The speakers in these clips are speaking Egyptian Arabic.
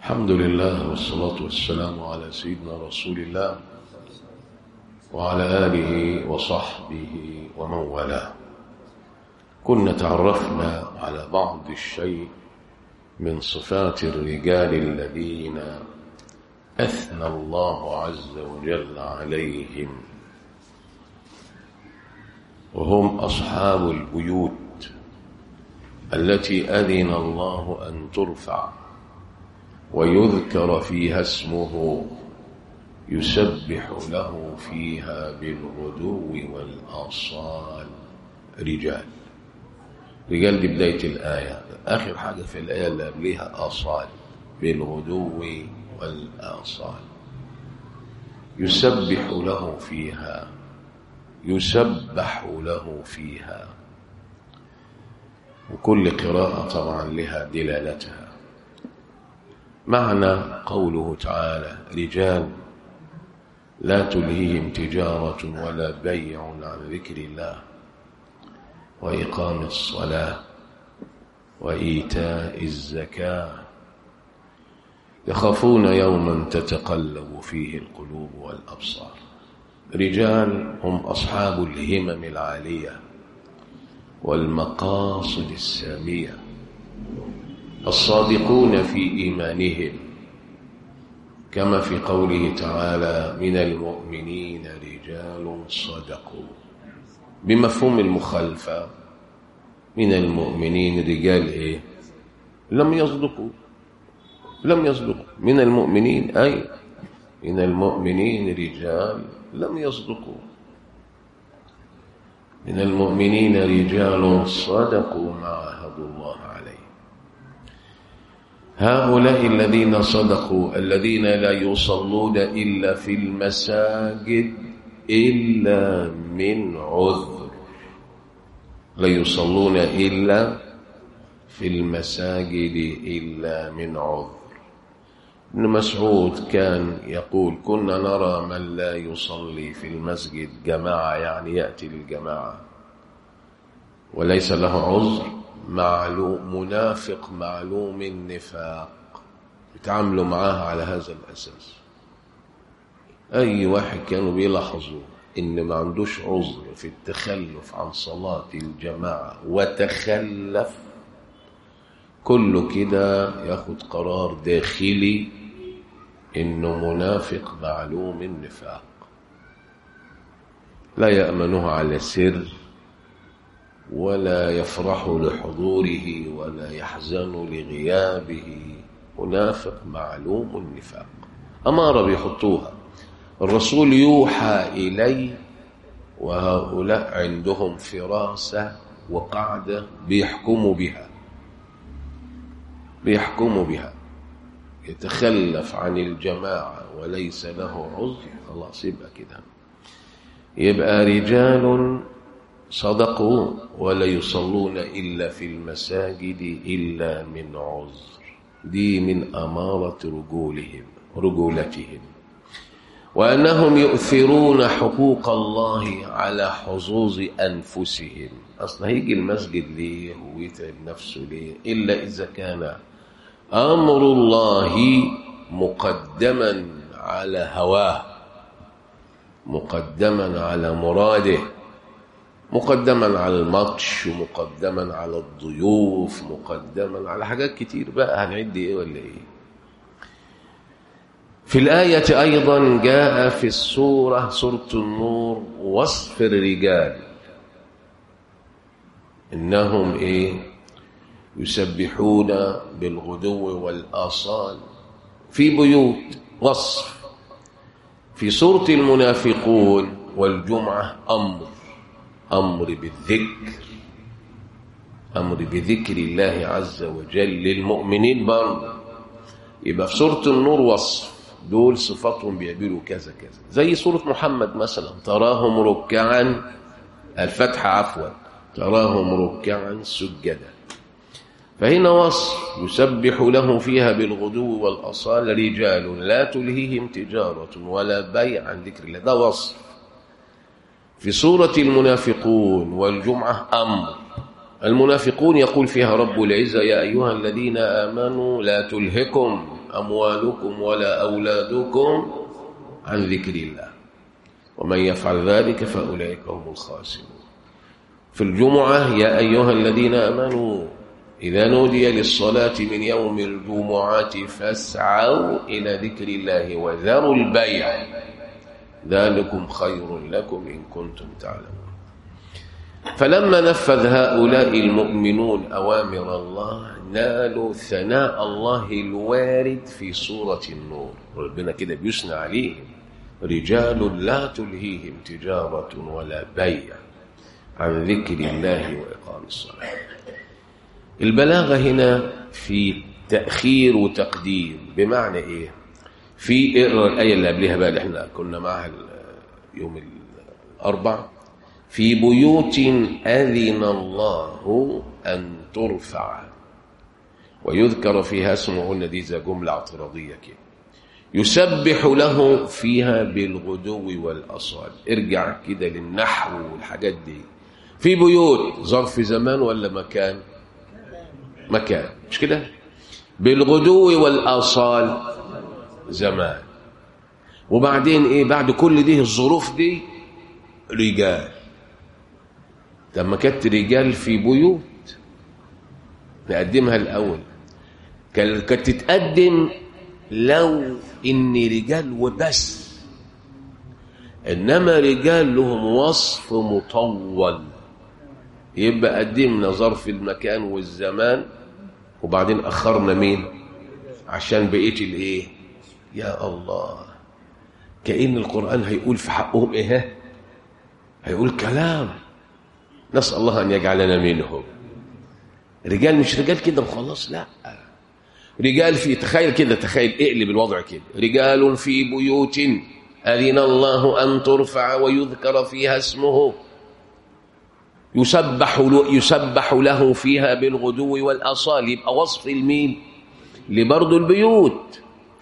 الحمد لله والصلاة والسلام على سيدنا رسول الله وعلى آله وصحبه ومن والاه كنا تعرفنا على بعض الشيء من صفات الرجال الذين أثنى الله عز وجل عليهم وهم أصحاب البيوت التي أذن الله أن ترفع ويذكر فيها اسمه يسبح له فيها بالغدو والآصال رجال رجال دي بداية الآية آخر حاجة في الآية اللي قبلها آصال بالغدو والآصال يسبح له فيها يسبح له فيها وكل قراءة طبعا لها دلالتها معنى قوله تعالى رجال لا تلهيهم تجارة ولا بيع عن ذكر الله وإقام الصلاة وإيتاء الزكاة يخافون يوما تتقلب فيه القلوب والأبصار رجال هم أصحاب الهمم العالية والمقاصد السامية الصادقون في إيمانهم كما في قوله تعالى من المؤمنين رجال صدقوا بمفهوم المخالفة من المؤمنين رجال إيه لم يصدقوا لم يصدقوا من المؤمنين أي من المؤمنين رجال لم يصدقوا من المؤمنين رجال صدقوا ما عاهدوا الله عليه هؤلاء الذين صدقوا الذين لا يصلون إلا في المساجد إلا من عذر لا يصلون إلا في المساجد إلا من عذر ابن مسعود كان يقول كنا نرى من لا يصلي في المسجد جماعة يعني يأتي للجماعة وليس له عذر معلوم منافق معلوم النفاق يتعاملوا معاه على هذا الأساس أي واحد كانوا بيلاحظوا إن ما عندوش عذر في التخلف عن صلاة الجماعة وتخلف كله كده ياخد قرار داخلي إنه منافق معلوم النفاق لا يأمنه على سر ولا يفرح لحضوره ولا يحزن لغيابه منافق معلوم النفاق أمارة بيحطوها الرسول يوحى إلي وهؤلاء عندهم فراسة وقعدة بيحكموا بها بيحكموا بها يتخلف عن الجماعة وليس له عذر خلاص يبقى كده يبقى رجال صدقوا ولا يصلون إلا في المساجد إلا من عذر دي من أمارة رجولهم رجولتهم وأنهم يؤثرون حقوق الله على حظوظ أنفسهم أصلا هيجي المسجد ليه ويتعب نفسه ليه إلا إذا كان أمر الله مقدما على هواه مقدما على مراده مقدما على الماتش ومقدما على الضيوف مقدما على حاجات كتير بقى هنعد ايه ولا ايه في الآية أيضا جاء في السورة سورة النور وصف الرجال إنهم إيه يسبحون بالغدو والآصال في بيوت وصف في سورة المنافقون والجمعة أمر أمر بالذكر أمر بذكر الله عز وجل للمؤمنين برضه يبقى في سورة النور وصف دول صفاتهم بيعملوا كذا كذا زي سورة محمد مثلا تراهم ركعا الفتحة عفوا تراهم ركعا سجدا فهنا وصف يسبح له فيها بالغدو والأصال رجال لا تلهيهم تجارة ولا بيع عن ذكر الله ده وصف في سورة المنافقون والجمعة أمر المنافقون يقول فيها رب العزة يا أيها الذين آمنوا لا تلهكم أموالكم ولا أولادكم عن ذكر الله ومن يفعل ذلك فأولئك هم الخاسرون في الجمعة يا أيها الذين آمنوا إذا نودي للصلاة من يوم الجمعة فاسعوا إلى ذكر الله وذروا البيع ذلكم خير لكم إن كنتم تعلمون فلما نفذ هؤلاء المؤمنون أوامر الله نالوا ثناء الله الوارد في سورة النور ربنا كده بيثنى عليهم رجال لا تلهيهم تجارة ولا بيع عن ذكر الله وإقام الصلاة البلاغة هنا في تأخير وتقديم بمعنى إيه في اقرا الآية اللي قبلها بقى اللي احنا كنا معها يوم الأربع في بيوت أذن الله أن ترفع ويذكر فيها اسمه قلنا دي زي جملة اعتراضية كده يسبح له فيها بالغدو والأصال ارجع كده للنحو والحاجات دي في بيوت ظرف زمان ولا مكان مكان مش كده بالغدو والآصال زمان وبعدين ايه بعد كل دي الظروف دي رجال لما كانت رجال في بيوت نقدمها الأول كانت تتقدم لو إن رجال وبس إنما رجال لهم وصف مطول يبقى قدمنا ظرف المكان والزمان وبعدين أخرنا مين عشان بقيت الإيه يا الله كأن القرآن هيقول في حقهم إيه هيقول كلام نسأل الله أن يجعلنا منهم رجال مش رجال كده وخلاص لا رجال في تخيل كده تخيل اقلب الوضع كده رجال في بيوت أذن الله أن ترفع ويذكر فيها اسمه يسبح يسبح له فيها بالغدو والأصال يبقى وصف المين لبرضه البيوت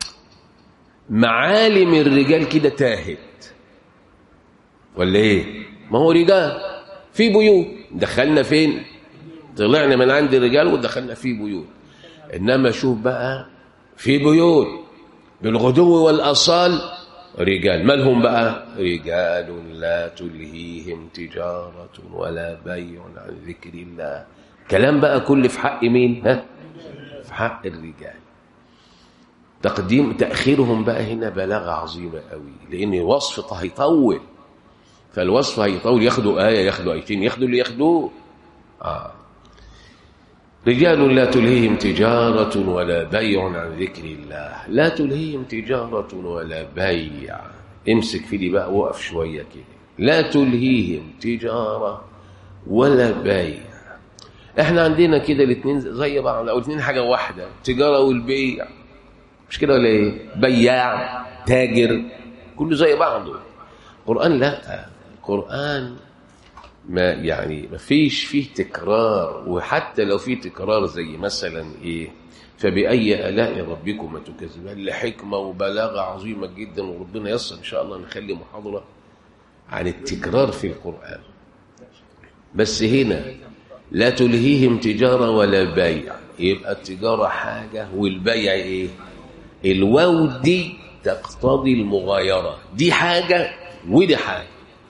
معالم الرجال كده تاهت ولا ايه ما هو رجال في بيوت دخلنا فين طلعنا من عند الرجال ودخلنا في بيوت انما شوف بقى في بيوت بالغدو والاصال رجال مالهم بقى رجال لا تلهيهم تجارة ولا بيع عن ذكر الله كلام بقى كل في حق مين ها في حق الرجال تقديم تأخيرهم بقى هنا بلاغة عظيمة قوي لأن الوصف هيطول فالوصف هيطول ياخدوا آية ياخدوا آيتين ياخدوا اللي ياخدوه آه. رجال لا تلهيهم تجارة ولا بيع عن ذكر الله لا تلهيهم تجارة ولا بيع امسك في دي بقى وقف شوية كده لا تلهيهم تجارة ولا بيع احنا عندنا كده الاثنين زي بعض او الاثنين حاجة واحدة التجارة والبيع مش كده ولا ايه بياع تاجر كله زي بعضه القرآن لا القرآن ما يعني ما فيش فيه تكرار وحتى لو فيه تكرار زي مثلا ايه فبأي آلاء ربكما تكذبان لحكمة وبلاغة عظيمة جدا وربنا يسر إن شاء الله نخلي محاضرة عن التكرار في القرآن بس هنا لا تلهيهم تجارة ولا بيع يبقى التجارة حاجة والبيع ايه الواو دي تقتضي المغايرة دي حاجة ودي حاجة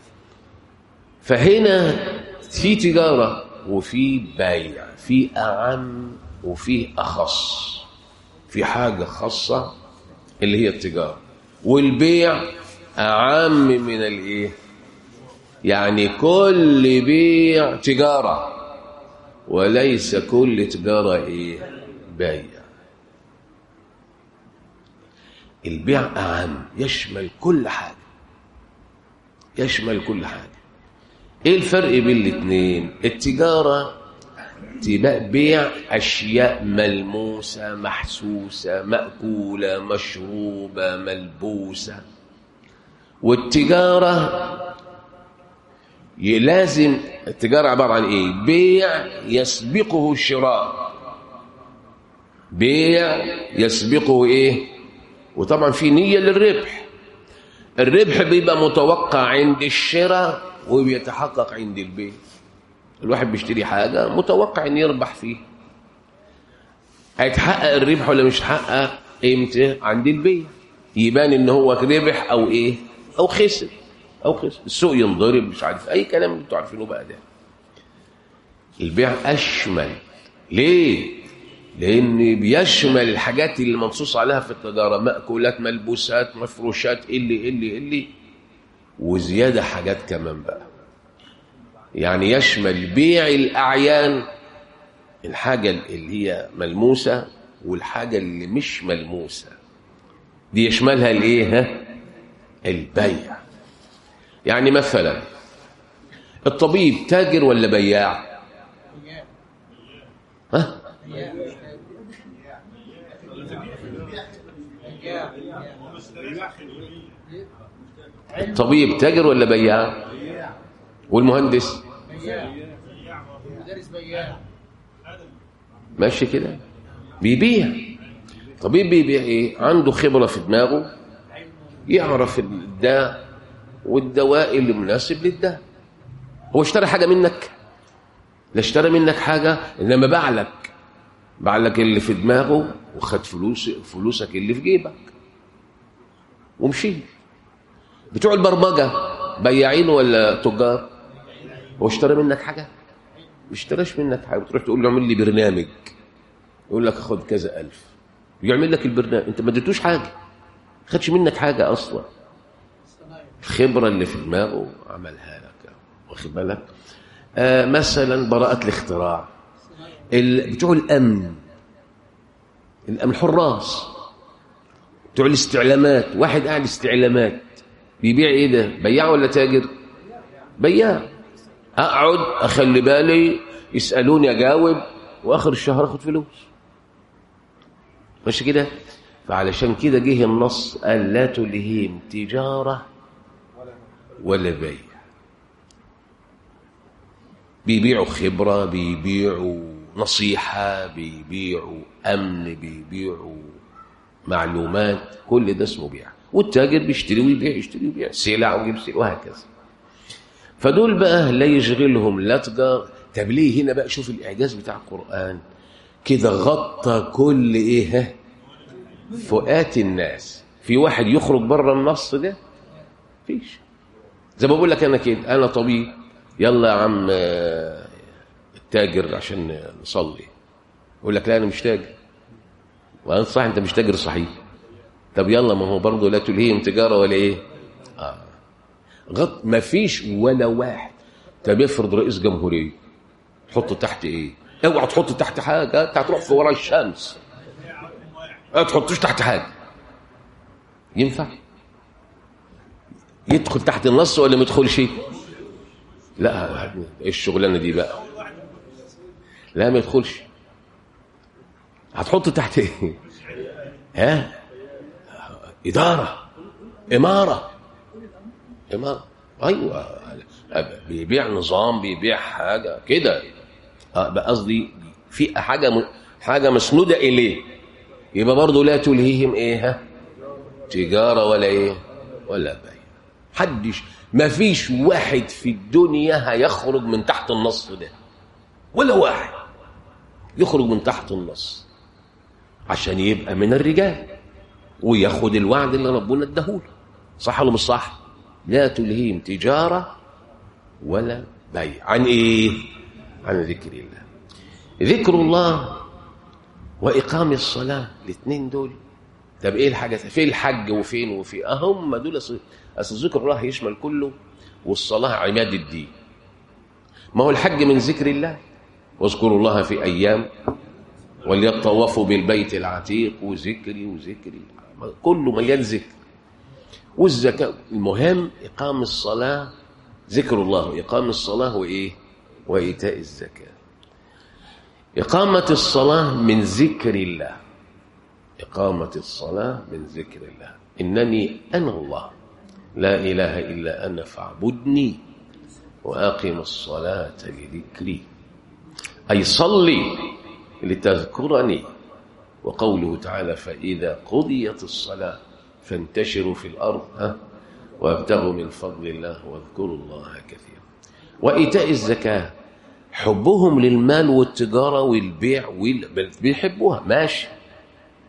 فهنا في تجارة وفي بيع في أعم وفي أخص في حاجة خاصة اللي هي التجارة والبيع أعم من الإيه يعني كل بيع تجارة وليس كل تجارة إيه بيع البيع أعم يشمل كل حاجة يشمل كل حاجة ايه الفرق بين الاثنين التجارة بيع أشياء ملموسة محسوسة مأكولة مشروبة ملبوسة والتجارة لازم التجارة عبارة عن ايه بيع يسبقه شراء بيع يسبقه ايه وطبعا في نية للربح الربح بيبقى متوقع عند الشراء وبيتحقق عند البيع الواحد بيشتري حاجة متوقع ان يربح فيه هيتحقق الربح ولا مش هيتحقق امتى عند البيع يبان ان هو ربح او ايه او خسر او خسر السوق ينضرب مش عارف اي كلام اللي انتوا عارفينه بقى ده البيع اشمل ليه لان بيشمل الحاجات اللي منصوص عليها في التجاره ماكولات ملبوسات مفروشات اللي اللي اللي وزياده حاجات كمان بقى يعني يشمل بيع الاعيان الحاجه اللي هي ملموسه والحاجه اللي مش ملموسه دي يشملها الايه ها البيع يعني مثلا الطبيب تاجر ولا بياع ها الطبيب تاجر ولا بياع والمهندس ماشي كده بيبيع طبيب بيبيع ايه عنده خبره في دماغه يعرف الداء والدواء اللي مناسب للداء هو اشترى حاجه منك لا اشترى منك حاجه انما باع لك باع لك اللي في دماغه وخد فلوس فلوسك اللي في جيبك ومشي بتوع البرمجه بياعين ولا تجار هو اشترى منك حاجه ما اشتراش منك حاجه بتروح تقول له اعمل لي برنامج يقول لك خد كذا ألف يعمل لك البرنامج انت ما اديتوش حاجه خدش منك حاجه اصلا الخبره اللي في دماغه عملها لك واخد بالك آه مثلا براءه الاختراع ال... بتوع الامن الامن الحراس بتوع الاستعلامات واحد قاعد استعلامات بيبيع ايه ده بياع ولا تاجر بياع اقعد اخلي بالي يسالوني اجاوب واخر الشهر اخد فلوس ماشي كده فعلشان كده جه النص قال لا تلهيم تجاره ولا بيع بيبيعوا خبره بيبيعوا نصيحه بيبيعوا امن بيبيعوا معلومات كل ده اسمه بيع والتاجر بيشتري ويبيع يشتري ويبيع سلع ويجيب سلع وهكذا فدول بقى لا يشغلهم لا تجار طب ليه هنا بقى شوف الاعجاز بتاع القران كده غطى كل ايه ها فئات الناس في واحد يخرج بره النص ده فيش زي ما بقول لك انا كده انا طبيب يلا يا عم التاجر عشان نصلي يقول لك لا انا مش تاجر وانت صح انت مش تاجر صحيح طب يلا ما هو برضه لا تلهيهم تجاره ولا ايه اه غط ما فيش ولا واحد طب افرض رئيس جمهوريه حطه تحت ايه اوعى تحط تحت حاجه انت هتروح في ورا الشمس ما تحطوش تحت حاجه ينفع يدخل تحت النص ولا ما يدخلش لا ايه الشغلانه دي بقى لا ما يدخلش هتحط تحت ايه ها اداره اماره اماره ايوه بيبيع نظام بيبيع حاجه كده بقى قصدي في حاجه م... حاجه مسنوده اليه يبقى برضه لا تلهيهم ايه ها تجاره ولا ايه ولا بيع حدش ما فيش واحد في الدنيا هيخرج من تحت النص ده ولا واحد يخرج من تحت النص عشان يبقى من الرجال وياخد الوعد اللي ربنا اداهوله صح ولا مش صح لا تلهيهم تجاره ولا بيع عن ايه عن ذكر الله ذكر الله واقام الصلاه الاثنين دول طب ايه الحاجه في الحج وفين وفي اهم دول اصل ذكر الله يشمل كله والصلاه عماد الدين ما هو الحج من ذكر الله واذكروا الله في ايام وليطوفوا بالبيت العتيق وذكري وذكري كله مليان ذكر والزكاه المهم اقام الصلاه ذكر الله اقام الصلاه وايه وايتاء الزكاه اقامه الصلاه من ذكر الله اقامه الصلاه من ذكر الله انني انا الله لا اله الا انا فاعبدني واقم الصلاه لذكري اي صلي لتذكرني وقوله تعالى فاذا قضيت الصلاه فانتشروا في الارض ها وابتغوا من فضل الله واذكروا الله كثيرا وايتاء الزكاه حبهم للمال والتجاره والبيع وال... بيحبوها ماشي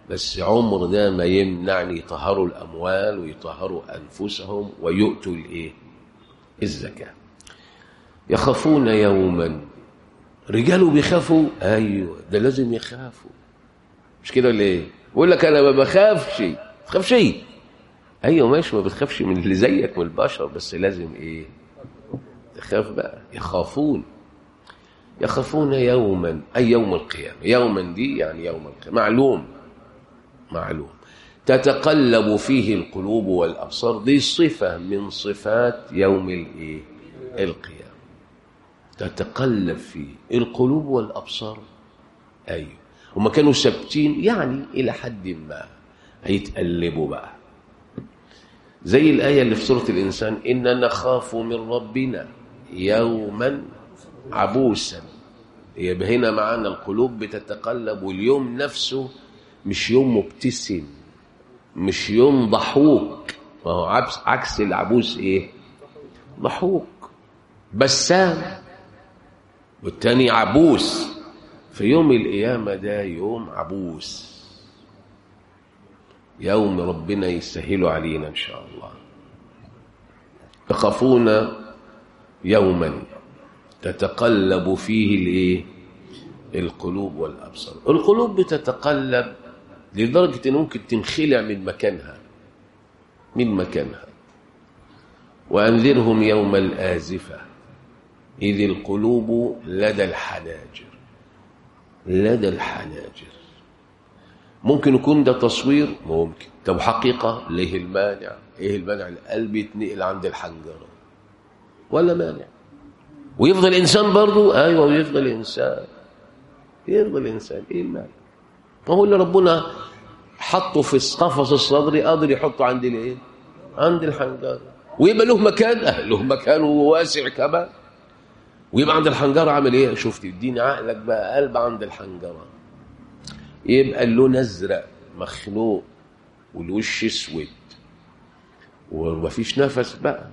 بس عمر ده ما يمنعني يطهروا الأموال ويطهروا أنفسهم ويؤتوا الإيه الزكاة يخافون يوما رجاله بيخافوا أيوة ده لازم يخافوا مش كده ولا إيه يقول لك أنا ما بخافش ما تخافش إيه أيوة ماشي ما بتخافش من اللي زيك من البشر بس لازم إيه تخاف بقى يخافون يخافون يوما أي يوم القيامة يوما دي يعني يوم القيامة معلوم معلوم تتقلب فيه القلوب والأبصار دي صفة من صفات يوم الإيه القيامة تتقلب فيه القلوب والأبصار أيوه هما كانوا ثابتين يعني إلى حد ما هيتقلبوا بقى زي الآية اللي في سورة الإنسان إننا نخاف من ربنا يوما عبوسا يبقى هنا معانا القلوب بتتقلب واليوم نفسه مش يوم مبتسم مش يوم ضحوك ما هو عكس عكس العبوس ايه ضحوك بسام والتاني عبوس في يوم القيامة ده يوم عبوس يوم ربنا يسهله علينا إن شاء الله يخافون يوما تتقلب فيه الايه القلوب والابصار القلوب بتتقلب لدرجه ان ممكن تنخلع من مكانها من مكانها وانذرهم يوم الازفه اذ القلوب لدى الحناجر لدى الحناجر ممكن يكون ده تصوير ممكن طب حقيقه ليه المانع ايه المانع القلب يتنقل عند الحنجره ولا مانع ويفضل انسان برضه ايوه ويفضل انسان يفضل انسان ايه المانع ما هو اللي ربنا حطه في القفص الصدري قادر يحطه عند الايه عند الحنجره ويبقى له مكان اه له مكان واسع كمان ويبقى عند الحنجره عامل ايه شفت اديني عقلك بقى قلب عند الحنجره يبقى اللون ازرق مخنوق والوش اسود ومفيش نفس بقى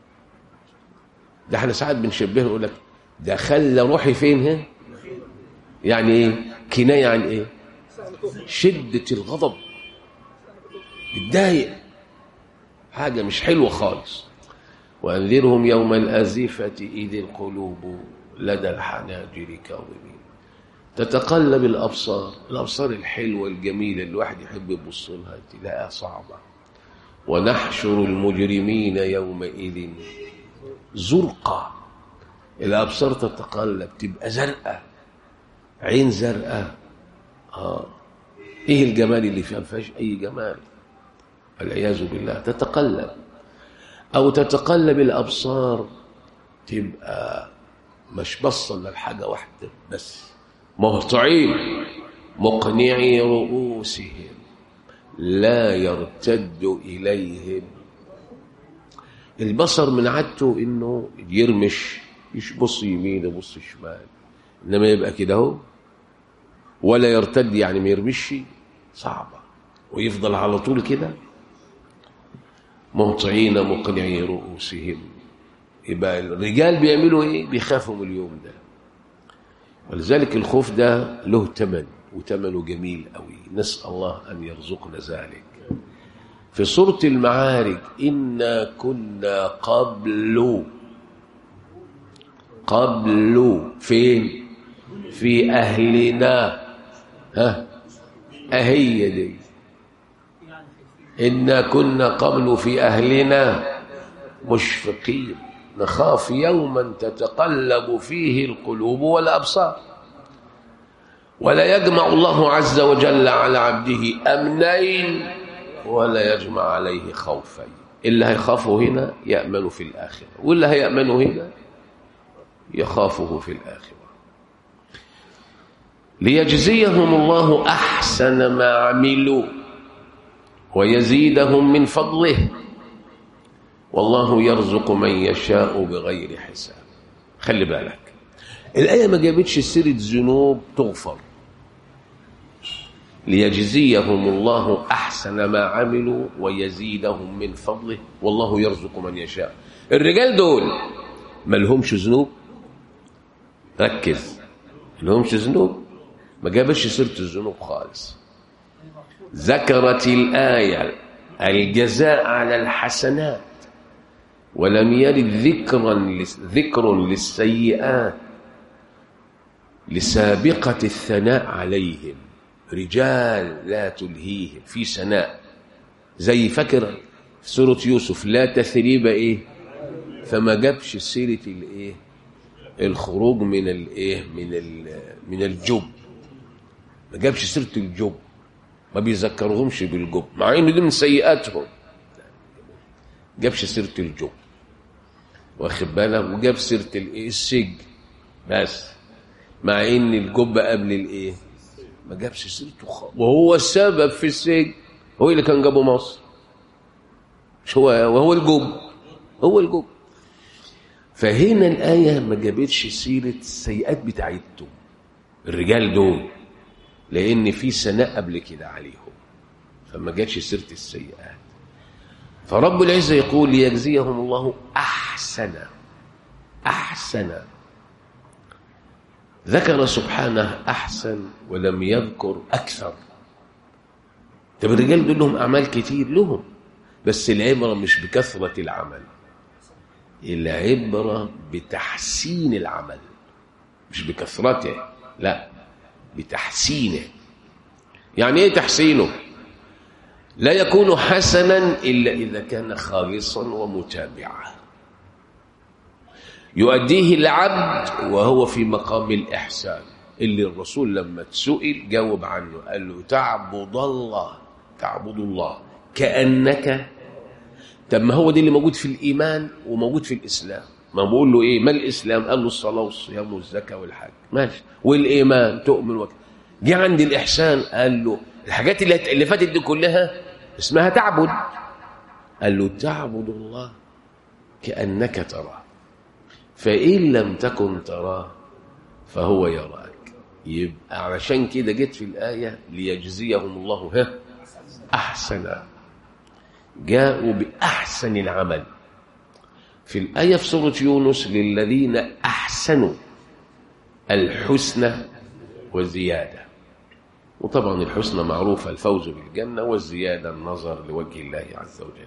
ده احنا ساعات بنشبهه نقول لك ده خلى روحي فين ها يعني ايه كنايه عن ايه شده الغضب متضايق حاجه مش حلوه خالص وانذرهم يوم الازفه اذ القلوب لدى الحناجر كاظمين تتقلب الابصار الابصار الحلوه الجميله اللي الواحد يحب يبص لها تلاقيها صعبه ونحشر المجرمين يومئذ زرقاء الابصار تتقلب تبقى زرقاء عين زرقاء اه ايه الجمال اللي فيها ما فيهاش اي جمال والعياذ بالله تتقلب او تتقلب الابصار تبقى مش بصه لحاجه واحده بس مهطعين مقنعي رؤوسهم لا يرتد اليهم البصر من عادته انه يرمش يبص يمين يبص شمال انما يبقى كده اهو ولا يرتد يعني ما يرمش صعبه ويفضل على طول كده مهطعين مقنعي رؤوسهم يبقى الرجال بيعملوا ايه بيخافوا من اليوم ده ولذلك الخوف ده له ثمن وثمنه جميل قوي نسال الله ان يرزقنا ذلك في سورة المعارج إنا كنا قبل قبل فين في أهلنا ها أهي دي إنا كنا قبل في أهلنا مشفقين نخاف يوما تتقلب فيه القلوب والأبصار ولا يجمع الله عز وجل على عبده أمنين ولا يجمع عليه خوفين اللي هيخافه هنا يأمن في الآخرة واللي هيأمنه هنا يخافه في الآخرة ليجزيهم الله أحسن ما عملوا ويزيدهم من فضله والله يرزق من يشاء بغير حساب خلي بالك الآية ما جابتش سيرة ذنوب تغفر ليجزيهم الله أحسن ما عملوا ويزيدهم من فضله والله يرزق من يشاء الرجال دول ما لهمش ذنوب ركز ما لهمش ذنوب ما جابش سيرة الذنوب خالص ذكرت الآية الجزاء على الحسنات ولم يرد ذكرا ذكر للسيئات لسابقة الثناء عليهم رجال لا تلهيهم في سناء زي فاكر في سورة يوسف لا تثريب ايه فما جابش سيرة الايه الخروج من الايه من من الجب ما جابش سيرة الجب ما بيذكرهمش بالجب مع ان دي من سيئاتهم جابش سيرة الجب واخد بالك وجاب سيرة الايه السجن بس مع ان الجب قبل الايه ما جابش سيرته خالص وهو السبب في السجن هو اللي كان جابه مصر مش هو وهو الجب هو الجب فهنا الآية ما جابتش سيرة السيئات بتاعتهم الرجال دول لأن في سناء قبل كده عليهم فما جاتش سيرة السيئات فرب العزة يقول ليجزيهم الله أحسن أحسن ذكر سبحانه أحسن ولم يذكر أكثر طب الرجال دول لهم أعمال كتير لهم بس العبرة مش بكثرة العمل العبرة بتحسين العمل مش بكثرته لا بتحسينه يعني ايه تحسينه لا يكون حسنا إلا إذا كان خالصا ومتابعا يؤديه العبد وهو في مقام الإحسان اللي الرسول لما تسئل جاوب عنه قال له تعبد الله تعبد الله كأنك طب ما هو ده اللي موجود في الإيمان وموجود في الإسلام ما بقول له إيه ما الإسلام قال له الصلاة والصيام والزكاة والحج ماشي والإيمان تؤمن وك جه عند الإحسان قال له الحاجات اللي, اللي فاتت دي كلها اسمها تعبد قال له تعبد الله كأنك تراه فإن لم تكن تراه فهو يراك يبقى علشان كده جيت في الآية ليجزيهم الله ها أحسن جاءوا بأحسن العمل في الآية في سورة يونس للذين أحسنوا الحسنى وزيادة وطبعا الحسنى معروفة الفوز بالجنة والزيادة النظر لوجه الله عز وجل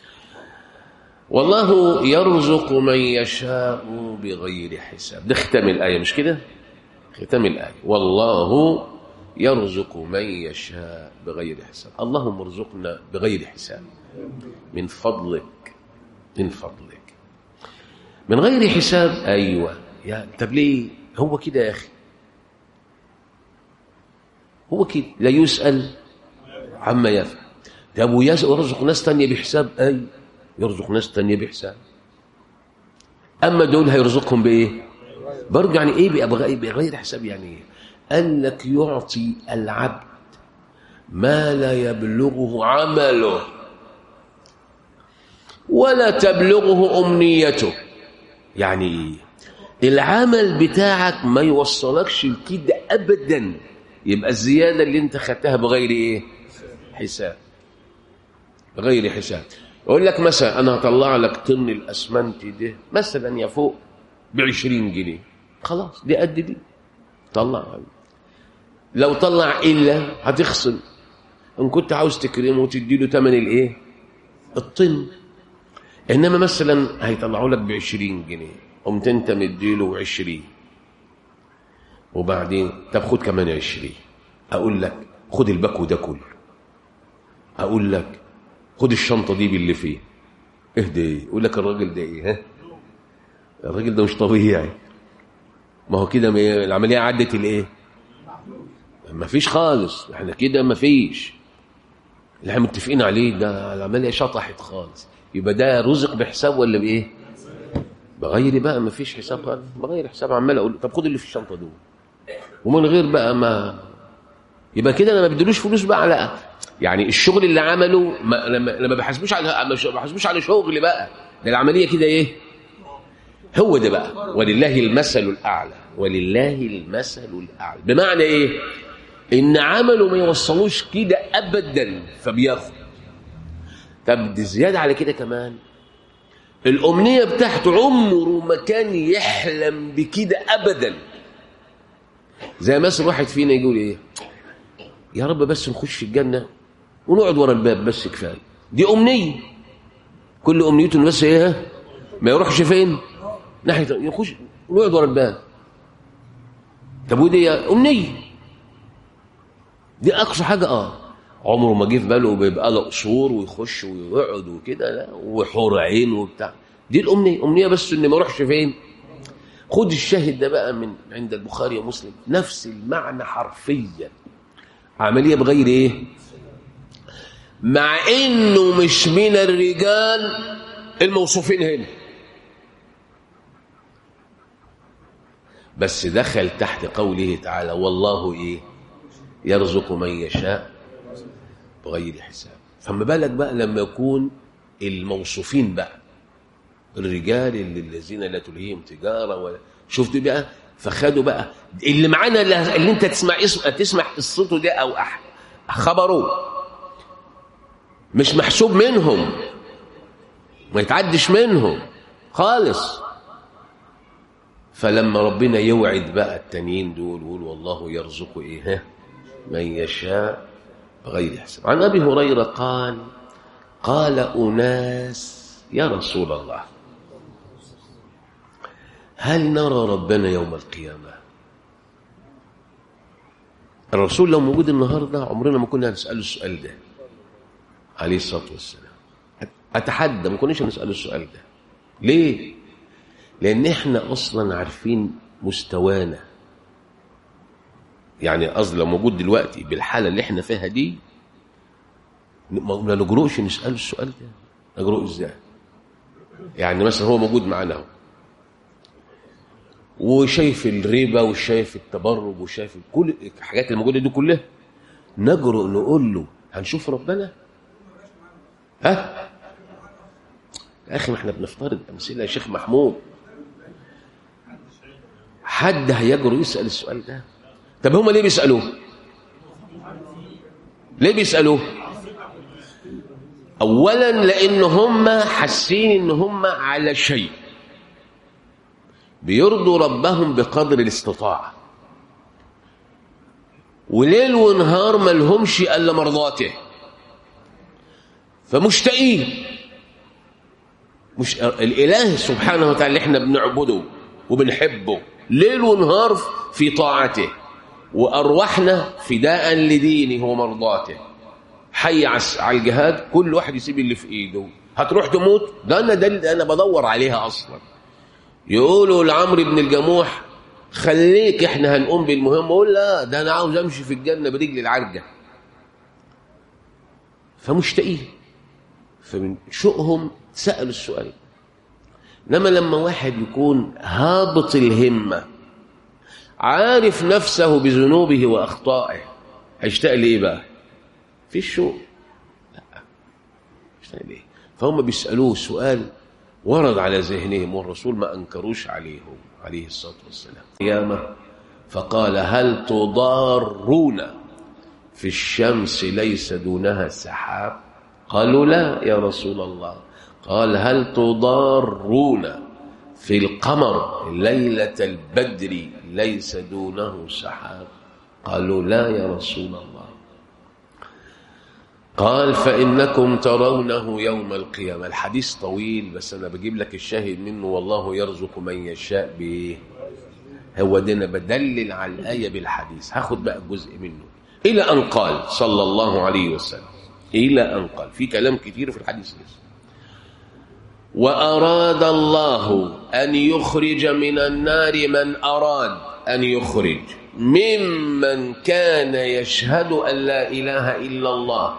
والله يرزق من يشاء بغير حساب ده ختام الآية مش كده ختام الآية والله يرزق من يشاء بغير حساب اللهم ارزقنا بغير حساب من فضلك من فضلك من غير حساب أيوة يا طب ليه هو كده يا أخي هو كده لا يسأل عما يفعل طب ويرزق ناس تانية بحساب أي يرزق ناس تانية بحساب أما دول هيرزقهم بإيه برضه يعني إيه بغير حساب يعني إيه قال لك يعطي العبد ما لا يبلغه عمله ولا تبلغه أمنيته يعني إيه العمل بتاعك ما يوصلكش لكده أبدا يبقى الزيادة اللي انت خدتها بغير إيه حساب بغير حساب يقول لك مثلا أنا هطلع لك طن الأسمنت ده مثلا يفوق بعشرين جنيه خلاص دي قد دي طلع لو طلع إلا هتخصم إن كنت عاوز تكرمه وتدي له ثمن الإيه الطن إنما مثلا هيطلعوا لك بعشرين جنيه قمت أنت مديله عشرين وبعدين طب خد كمان عشرين أقول لك خد الباكو ده كله أقول لك خد الشنطة دي باللي فيه اهدي يقول لك الراجل ده ايه ها الراجل ده مش طبيعي ما هو كده العملية عدت الايه ما فيش خالص احنا كده ما فيش اللي احنا متفقين عليه ده العملية شطحت خالص يبقى ده رزق بحساب ولا بايه بغير بقى ما فيش حساب خالص بغير حساب عمال اقول طب خد اللي في الشنطة دول ومن غير بقى ما يبقى كده انا ما بدلوش فلوس بقى على يعني الشغل اللي عمله ما لما لما بحاسبوش على ما بحاسبوش على شغل بقى ده العمليه كده ايه هو ده بقى ولله المثل الاعلى ولله المثل الاعلى بمعنى ايه ان عمله ما يوصلوش كده ابدا فبياخد طب دي زياده على كده كمان الامنيه بتاعته عمره ما كان يحلم بكده ابدا زي مثلا واحد فينا يقول ايه يا رب بس نخش الجنة ونقعد ورا الباب بس كفايه دي امنيه كل امنيته إنه بس ايه ما يروحش فين ناحيه يخش ويقعد ورا الباب طب ودي امنيه دي اقصى حاجه اه عمره ما جه في باله بيبقى له قصور ويخش ويقعد وكده لا وحور عين وبتاع دي الامنيه امنيه بس ان ما يروحش فين خد الشاهد ده بقى من عند البخاري ومسلم نفس المعنى حرفيا عمليه بغير ايه مع انه مش من الرجال الموصوفين هنا بس دخل تحت قوله تعالى والله ايه يرزق من يشاء بغير حساب فما بالك بقى لما يكون الموصوفين بقى الرجال اللي الذين لا تلهيهم تجاره ولا شفت بقى فخدوا بقى اللي معانا اللي, اللي انت تسمع اسم تسمع قصته ده او أح خبره مش محسوب منهم ما يتعدش منهم خالص فلما ربنا يوعد بقى التانيين دول يقول والله يرزق ايه ها من يشاء بغير حساب عن ابي هريره قال قال اناس يا رسول الله هل نرى ربنا يوم القيامه الرسول لو موجود النهارده عمرنا ما كنا هنساله السؤال ده عليه الصلاه والسلام اتحدى ما كناش نساله السؤال ده ليه لان احنا اصلا عارفين مستوانا يعني قصدي لو موجود دلوقتي بالحاله اللي احنا فيها دي ما نجرؤش نساله السؤال ده نجرؤ ازاي يعني مثلا هو موجود معانا اهو وشايف الربا وشايف التبرج وشايف كل الحاجات اللي موجوده دي كلها نجرؤ نقول له هنشوف ربنا ها يا اخي ما احنا بنفترض امثله يا شيخ محمود حد هيجرؤ يسال السؤال ده طب هم ليه بيسالوه ليه بيسالوه اولا لان هم حاسين ان هم على شيء بيرضوا ربهم بقدر الاستطاعه وليل ونهار ما لهمش الا مرضاته فمشتاقين مش الاله سبحانه وتعالى اللي احنا بنعبده وبنحبه ليل ونهار في طاعته وارواحنا فداء لدينه ومرضاته حي على الجهاد كل واحد يسيب اللي في ايده هتروح تموت ده انا ده انا بدور عليها اصلا يقولوا لعمرو بن الجموح خليك احنا هنقوم بالمهم اقول لا ده انا عاوز امشي في الجنه برجل العرجه فمشتاقين فمن شوقهم سالوا السؤال انما لما واحد يكون هابط الهمه عارف نفسه بذنوبه واخطائه هيشتاق لايه بقى في الشوق لا يشتاق ليه فهم بيسالوه سؤال ورد على ذهنهم والرسول ما انكروش عليهم عليه الصلاه والسلام قيامه فقال هل تضارون في الشمس ليس دونها سحاب قالوا لا يا رسول الله قال هل تضارون في القمر ليلة البدر ليس دونه سحاب قالوا لا يا رسول الله قال فإنكم ترونه يوم القيامة الحديث طويل بس أنا بجيب لك الشاهد منه والله يرزق من يشاء بإيه هو ده أنا بدلل على الآية بالحديث هاخد بقى جزء منه إلى أن قال صلى الله عليه وسلم إلى أن قال في كلام كتير في الحديث لسه وأراد الله أن يخرج من النار من أراد أن يخرج ممن كان يشهد أن لا إله إلا الله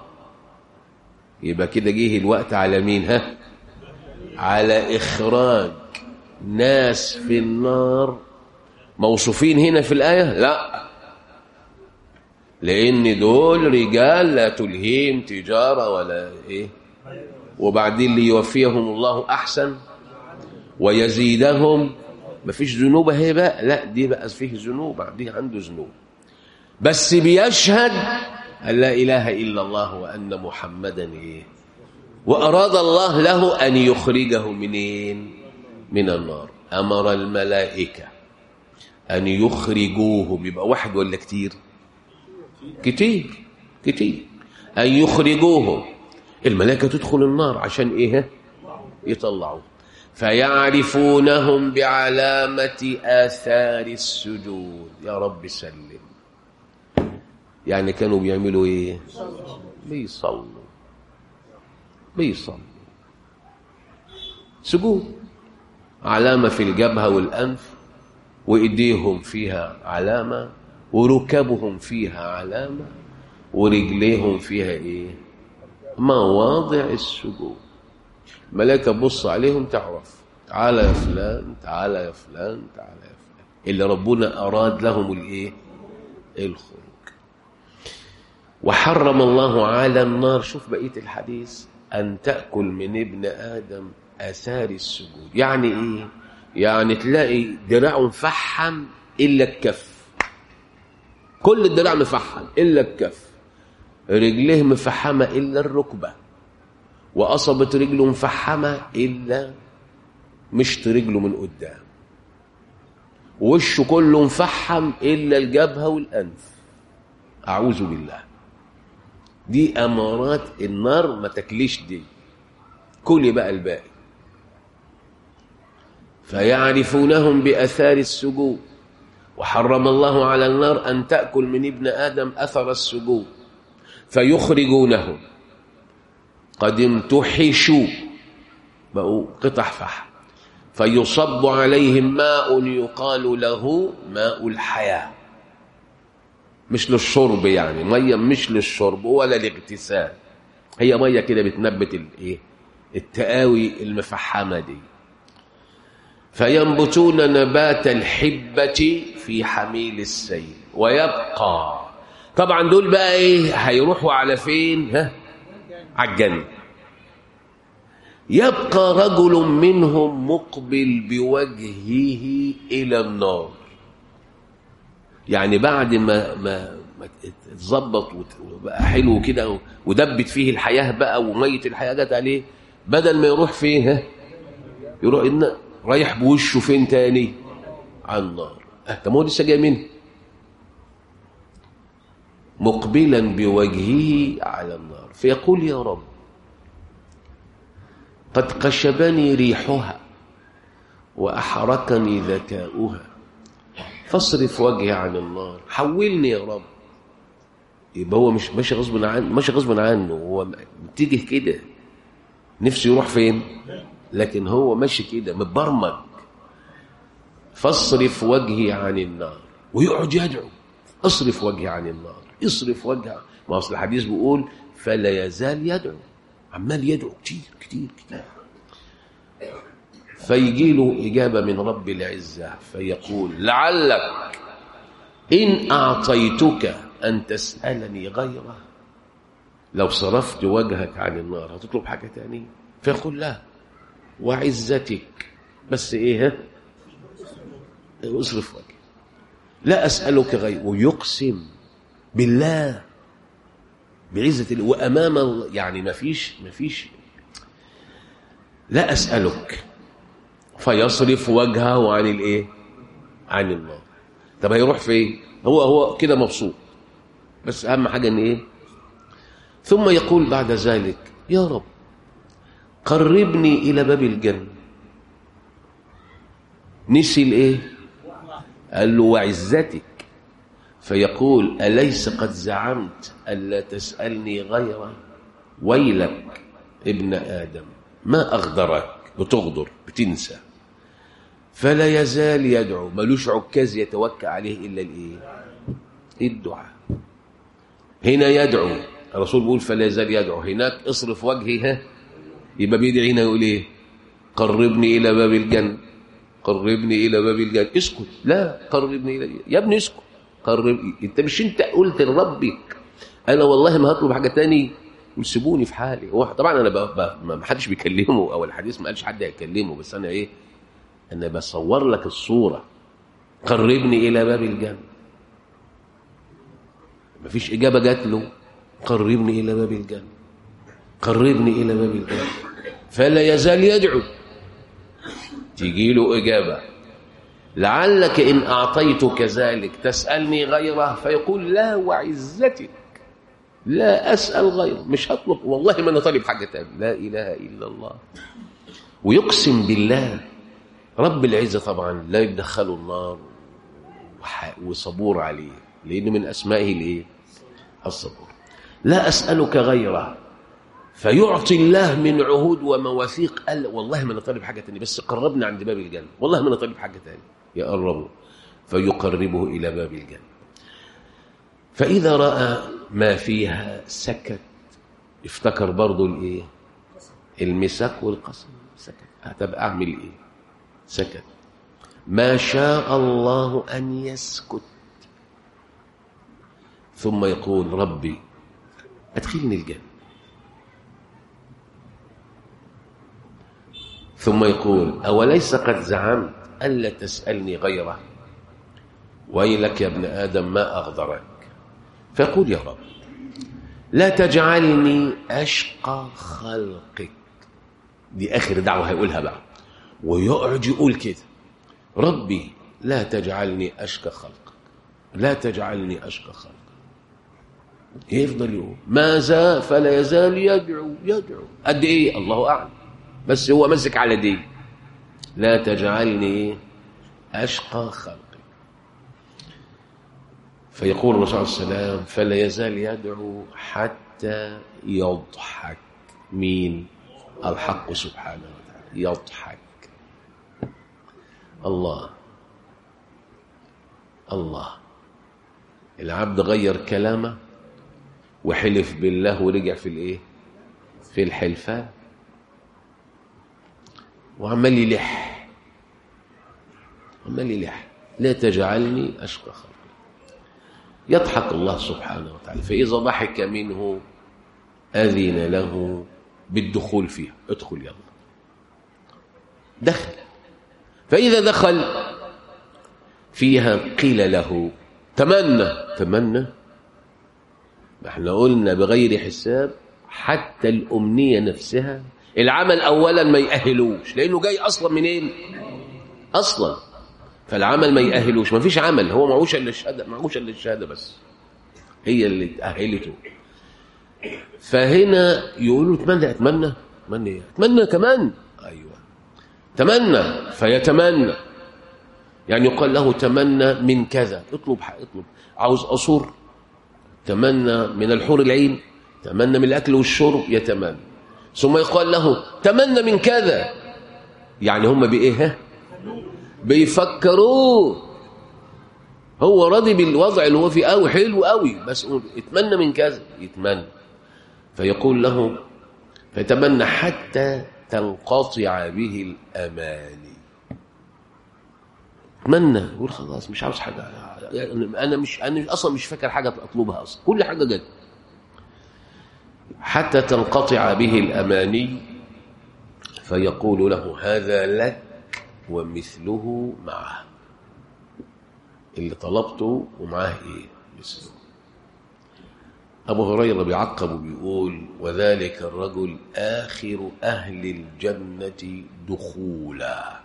يبقى كده جه الوقت على مين ها على إخراج ناس في النار موصوفين هنا في الآية لا لأن دول رجال لا تلهيهم تجارة ولا إيه وبعدين ليوفيهم الله أحسن ويزيدهم ما فيش ذنوب هي بقى لا دي بقى فيه ذنوب دي عنده ذنوب بس بيشهد أن لا إله إلا الله وأن محمدا إيه وأراد الله له أن يخرجه منين من النار أمر الملائكة أن يخرجوه بيبقى واحد ولا كتير كتير كتير أن يخرجوهم الملائكة تدخل النار عشان إيه يطلعوا فيعرفونهم بعلامة آثار السجود يا رب سلم يعني كانوا بيعملوا إيه بيصلوا بيصلوا سجود علامة في الجبهة والأنف وإيديهم فيها علامة وركبهم فيها علامة ورجليهم فيها إيه مواضع السجود ملائكة تبص عليهم تعرف تعالى يا فلان تعالى يا فلان تعالى يا فلان اللي ربنا أراد لهم الإيه الخروج وحرم الله على النار شوف بقية الحديث أن تأكل من ابن آدم آثار السجود يعني إيه يعني تلاقي دراعه مفحم إلا الكف كل الدراع مفحم إلا الكف رجليه مفحمة إلا الركبة وقصبة رجله مفحمة إلا مشط رجله من قدام وشه كله مفحم إلا الجبهة والأنف أعوذ بالله دي أمارات النار ما تاكليش دي كلي بقى الباقي فيعرفونهم بأثار السجود وحرم الله على النار أن تأكل من ابن آدم أثر السجود فيخرجونهم قد امتحشوا بقوا قطع فحم فيصب عليهم ماء يقال له ماء الحياة مش للشرب يعني مية مش للشرب ولا الاغتسال هي مية كده بتنبت الايه التقاوي المفحمة دي فينبتون نبات الحبة في حميل السيل ويبقى طبعا دول بقى ايه هيروحوا على فين ها على الجنة يبقى رجل منهم مقبل بوجهه إلى النار يعني بعد ما ما ما اتظبط وبقى حلو كده ودبت فيه الحياة بقى ومية الحياة جت عليه بدل ما يروح فين ها يروح إن رايح بوشه فين تاني على النار اه طب ما هو لسه جاي منه مقبلا بوجهه على النار فيقول يا رب قد قشبني ريحها وأحركني ذكاؤها فاصرف وجهي عن النار حولني يا رب يبقى هو مش ماشي غصب عنه ماشي غصب عنه هو متجه كده نفسه يروح فين لكن هو ماشي كده متبرمج فاصرف وجهي عن النار ويقعد يدعو اصرف وجهي عن النار اصرف وجهي ما اصل الحديث بيقول فلا يزال يدعو عمال يدعو كتير كتير كتير فيجي له إجابة من رب العزة فيقول لعلك إن أعطيتك أن تسألني غيره لو صرفت وجهك عن النار هتطلب حاجة تانية فيقول لا وعزتك بس إيه ها اصرف وجهي لا أسألك غير ويقسم بالله بعزة الله وأمام الله يعني ما فيش ما فيش لا أسألك فيصرف وجهه عن الايه عن النار طب هيروح فين هو هو كده مبسوط بس اهم حاجه ان ايه ثم يقول بعد ذلك يا رب قربني الى باب الجنه نسي الايه قال له وعزتك فيقول اليس قد زعمت الا تسالني غيره ويلك ابن ادم ما اغدرك بتغدر بتنسى فلا يزال يدعو ملوش عكاز يتوكى عليه الا الايه الدعاء هنا يدعو الرسول بيقول فلا يزال يدعو هناك اصرف وجهها يبقى بيدعي هنا يقول ايه قربني الى باب الجنه قربني الى باب الجنه اسكت لا قربني الى يا ابني اسكت قرب انت مش انت قلت لربك انا والله ما هطلب حاجه تاني وسيبوني في حالي هو طبعا انا ب... ب... ما حدش بيكلمه او الحديث ما قالش حد هيكلمه بس انا ايه انا بصور لك الصوره قربني الى باب الجنه ما فيش اجابه جات له قربني الى باب الجنه قربني الى باب الجنه فلا يزال يدعو تيجي له اجابه لعلك ان اعطيتك ذلك تسالني غيره فيقول لا وعزتك لا أسأل غيره مش هطلب والله ما أنا طالب حاجة تاني لا إله إلا الله ويقسم بالله رب العزة طبعا لا يدخله النار وح- وصبور عليه لأن من أسمائه الإيه؟ الصبور لا أسألك غيره فيعطي الله من عهود ومواثيق قال والله ما انا طالب حاجه تانية بس قربنا عند باب الجنه والله ما انا طالب حاجه تانية يقربه فيقربه الى باب الجنه فاذا راى ما فيها سكت افتكر برضه الايه المساك والقسم سكت هتبقى اعمل ايه سكت ما شاء الله ان يسكت ثم يقول ربي ادخلني الجنه ثم يقول أوليس قد زعمت ألا تسألني غيره ويلك يا ابن آدم ما أغدرك فيقول يا رب لا تجعلني أشقى خلقك دي آخر دعوة هيقولها بقى ويقعد يقول كده ربي لا تجعلني أشقى خلقك لا تجعلني أشقى خلقك يفضل يقول ما زال فلا يزال يدعو يدعو قد ايه الله اعلم بس هو مسك على دي لا تجعلني اشقى خلقي فيقول الرسول صلى الله عليه وسلم فلا يزال يدعو حتى يضحك مين الحق سبحانه وتعالى يضحك الله الله العبد غير كلامه وحلف بالله ورجع في الايه في الحلفان وعمال يلح عمال يلح لا تجعلني اشقى خلقي يضحك الله سبحانه وتعالى فاذا ضحك منه اذن له بالدخول فيها ادخل يلا دخل فاذا دخل فيها قيل له تمنى تمنى احنا قلنا بغير حساب حتى الأمنية نفسها العمل أولا ما يأهلوش لأنه جاي أصلا منين أصلا فالعمل ما يأهلوش ما فيش عمل هو معوش إلا الشهادة معوش إلا الشهادة بس هي اللي تأهلته فهنا يقولوا اتمنى اتمنى اتمنى ايه اتمنى كمان ايوه تمنى فيتمنى يعني يقال له تمنى من كذا اطلب اطلب عاوز قصور تمنى من الحور العين تمنى من الأكل والشرب يتمنى ثم يقال له تمنى من كذا يعني هم بإيه بيفكروه هو راضي بالوضع اللي هو فيه قوي حلو قوي بس اتمنى من كذا يتمنى فيقول له فيتمنى حتى تنقطع به الأماني اتمنى يقول خلاص مش عاوز حاجه انا مش انا اصلا مش فاكر حاجه اطلبها اصلا كل حاجه جت حتى تنقطع به الاماني فيقول له هذا لك ومثله معه اللي طلبته ومعاه ايه مثله ابو هريره بيعقب وبيقول وذلك الرجل اخر اهل الجنه دخولا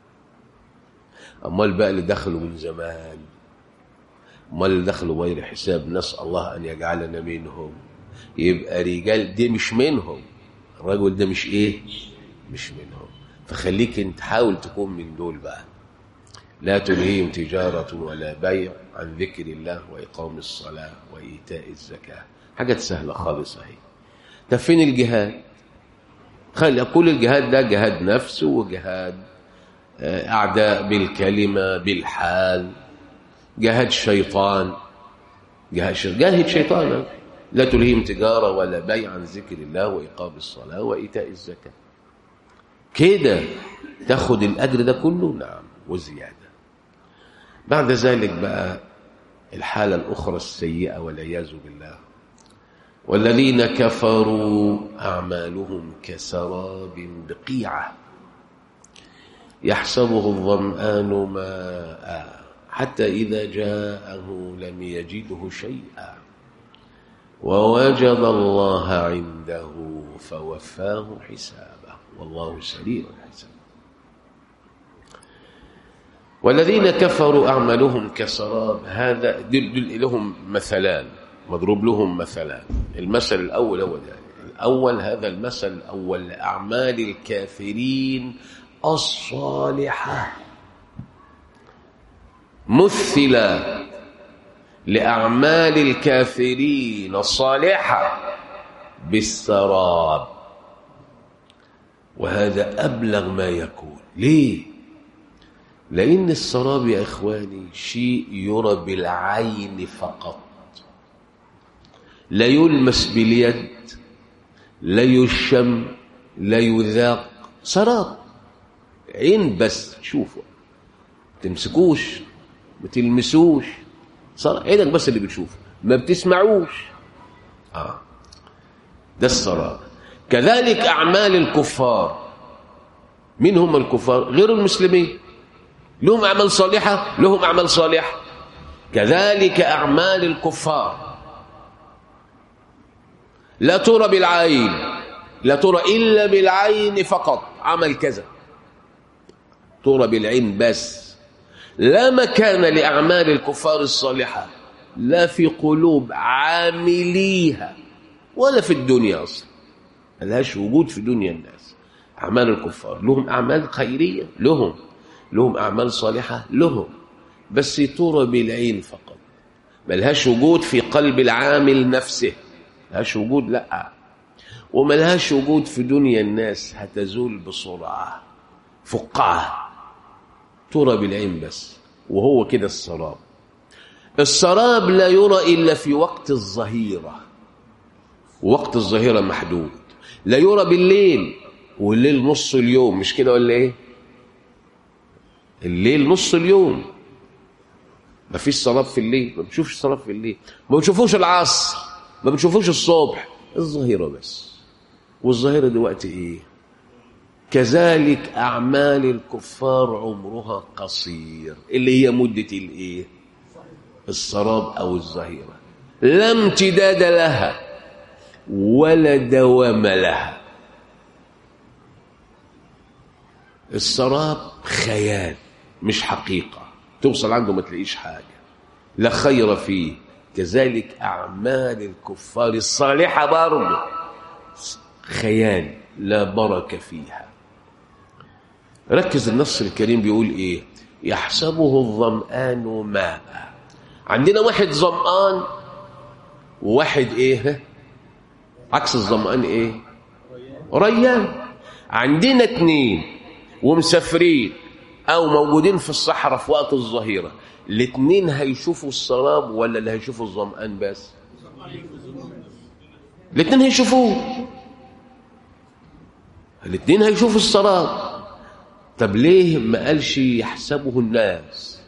امال بقى اللي دخلوا من زمان امال اللي دخلوا غير حساب نسال الله ان يجعلنا منهم يبقى رجال دي مش منهم الرجل ده مش ايه مش منهم فخليك انت حاول تكون من دول بقى لا تلهيهم تجارة ولا بيع عن ذكر الله وإقام الصلاة وإيتاء الزكاة حاجات سهلة خالص اهي طب فين الجهاد خلي كل الجهاد ده جهاد نفس وجهاد أعداء بالكلمة بالحال جهاد شيطان جهاد جاهد شيطانا لا تلهيهم تجارة ولا بيع عن ذكر الله وإقام الصلاة وإيتاء الزكاة كده تاخد الأجر ده كله نعم وزيادة بعد ذلك بقى الحالة الأخرى السيئة والعياذ بالله والذين كفروا أعمالهم كسراب بقيعة يحسبه الظمآن ماء حتى إذا جاءه لم يجده شيئا ووجد الله عنده فوفاه حسابه والله سريع الحساب والذين كفروا أعمالهم كسراب هذا دل لهم مثلان مضروب لهم مثلان المثل الأول هو ده الأول هذا المثل الأول لأعمال الكافرين الصالحة مثل لأعمال الكافرين الصالحة بالسراب وهذا أبلغ ما يكون ليه؟ لأن السراب يا إخواني شيء يرى بالعين فقط لا يلمس باليد لا يشم لا يذاق سراب عين بس شوفوا تمسكوش ما تلمسوش سراب عينك بس اللي بتشوفه ما بتسمعوش آه. ده السراب كذلك أعمال الكفار مين هم الكفار غير المسلمين لهم أعمال صالحة لهم أعمال صالحة كذلك أعمال الكفار لا ترى بالعين لا ترى إلا بالعين فقط عمل كذا ترى بالعين بس لا مكان لأعمال الكفار الصالحة لا في قلوب عامليها ولا في الدنيا أصلا ملهاش وجود في دنيا الناس أعمال الكفار لهم أعمال خيرية لهم لهم أعمال صالحة لهم بس ترى بالعين فقط ملهاش وجود في قلب العامل نفسه ملهاش وجود لا وملهاش وجود في دنيا الناس هتزول بسرعة فقعة ترى بالعين بس وهو كده السراب السراب لا يرى إلا في وقت الظهيرة وقت الظهيرة محدود لا يرى بالليل والليل نص اليوم مش كده ولا ايه الليل نص اليوم ما فيش سراب في الليل ما بتشوفش سراب في الليل ما بتشوفوش العصر ما بتشوفوش الصبح الظهيرة بس والظهيرة دي وقت ايه كذلك أعمال الكفار عمرها قصير اللي هي مدة الايه السراب أو الظهيرة لا امتداد لها ولا دوام لها السراب خيال مش حقيقة توصل عنده ما تلاقيش حاجة لا خير فيه كذلك أعمال الكفار الصالحة برضه خيال لا بركة فيها ركز النص الكريم بيقول إيه يحسبه الظمآن ماء عندنا واحد ظمآن وواحد إيه عكس الظمآن إيه ريان عندنا اتنين ومسافرين او موجودين في الصحراء في وقت الظهيره الاثنين هيشوفوا السراب ولا اللي هيشوفوا الظمآن بس الاثنين هيشوفوه الاثنين هيشوفوا السراب طب ليه ما قالش يحسبه الناس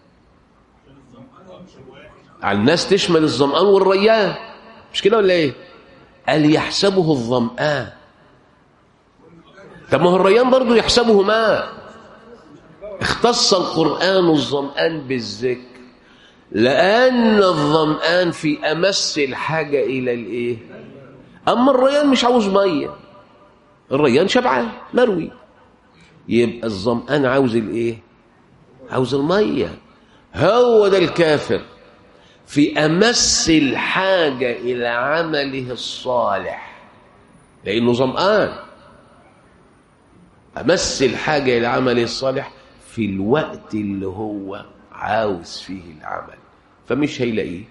على الناس تشمل الظمآن والريان مش كده ولا ايه قال يحسبه الظمآن طب ما هو الريان برضه يحسبه ماء اختص القرآن الظمآن بالذكر لأن الظمآن في أمس الحاجة إلى الإيه أما الريان مش عاوز مية الريان شبعان مروي يبقى الظمآن عاوز الإيه عاوز المية هو ده الكافر في أمس الحاجة إلى عمله الصالح لأنه ظمآن أمس الحاجة إلى عمله الصالح في الوقت اللي هو عاوز فيه العمل فمش هيلاقيه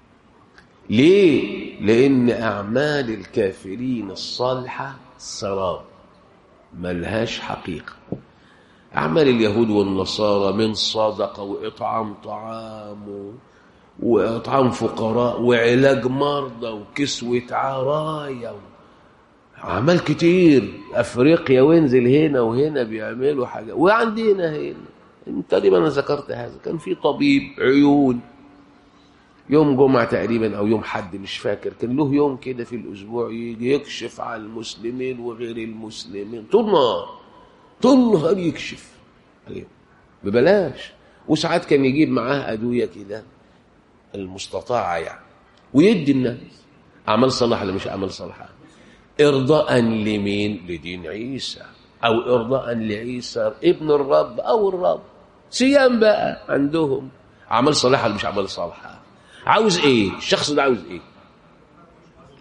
ليه؟ لأن أعمال الكافرين الصالحة سراب ملهاش حقيقة أعمال اليهود والنصارى من صدقة وإطعام طعام وإطعام فقراء وعلاج مرضى وكسوة عرايا أعمال كتير أفريقيا وينزل هنا وهنا بيعملوا حاجة وعندنا هنا تقريبا أنا ذكرت هذا كان في طبيب عيون يوم جمعة تقريبا أو يوم حد مش فاكر كان له يوم كده في الأسبوع يجي يكشف على المسلمين وغير المسلمين طول نهار طول نهار يكشف عليهم ببلاش وساعات كان يجيب معاه أدوية كده المستطاعة يعني ويدي الناس أعمال صالحة ولا مش أعمال صالحة إرضاء لمين لدين عيسى أو إرضاء لعيسى ابن الرب أو الرب صيام بقى عندهم أعمال صالحة ولا مش أعمال صالحة عاوز إيه الشخص ده عاوز إيه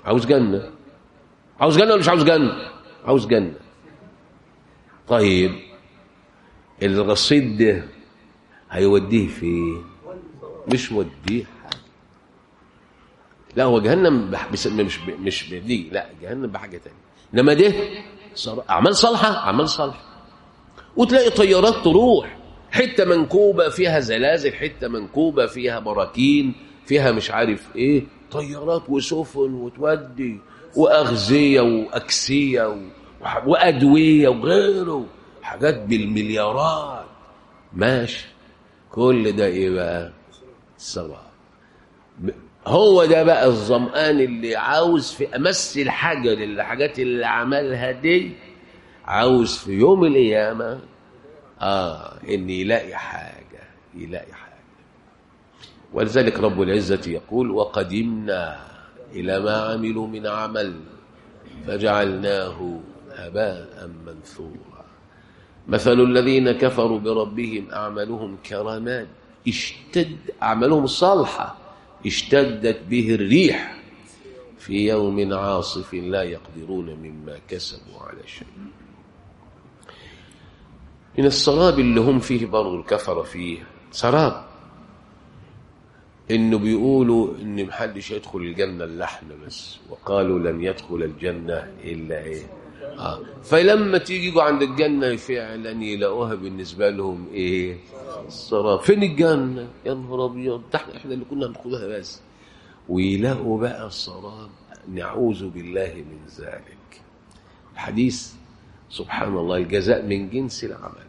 عاوز جنة عاوز جنة ولا مش عاوز جنة عاوز جنة طيب الرصيد ده هيوديه فين مش موديه حاجة لا هو جهنم بح- بس مش ب- مش بدي لا جهنم بحاجة تانية انما ده صار- اعمال صالحة اعمال صالحة وتلاقي طيارات تروح حتة منكوبة فيها زلازل حتة منكوبة فيها براكين فيها مش عارف ايه طيارات وسفن وتودي وأغذية وأكسية و- وح- وأدوية وغيره حاجات بالمليارات ماشي كل ده ايه بقى ثواب ب- هو ده بقى الظمآن اللي عاوز في أمس الحجر الحاجات اللي عملها دي عاوز في يوم القيامة آه إن يلاقي حاجة يلاقي حاجة ولذلك رب العزة يقول وقدمنا إلى ما عملوا من عمل فجعلناه هباء منثورا مثل الذين كفروا بربهم أعمالهم كرماد اشتد أعمالهم الصالحة اشتدت به الريح في يوم عاصف لا يقدرون مما كسبوا على شيء من السراب اللي هم فيه برضو الكفر فيه سراب انه بيقولوا ان محدش يدخل الجنه الا احنا بس وقالوا لن يدخل الجنه الا ايه آه. فلما تيجي يجوا عند الجنه فعلا يلاقوها بالنسبه لهم ايه السراب فين الجنه يا نهار ابيض ده احنا احنا اللي كنا هندخلها بس ويلاقوا بقى السراب نعوذ بالله من ذلك الحديث سبحان الله الجزاء من جنس العمل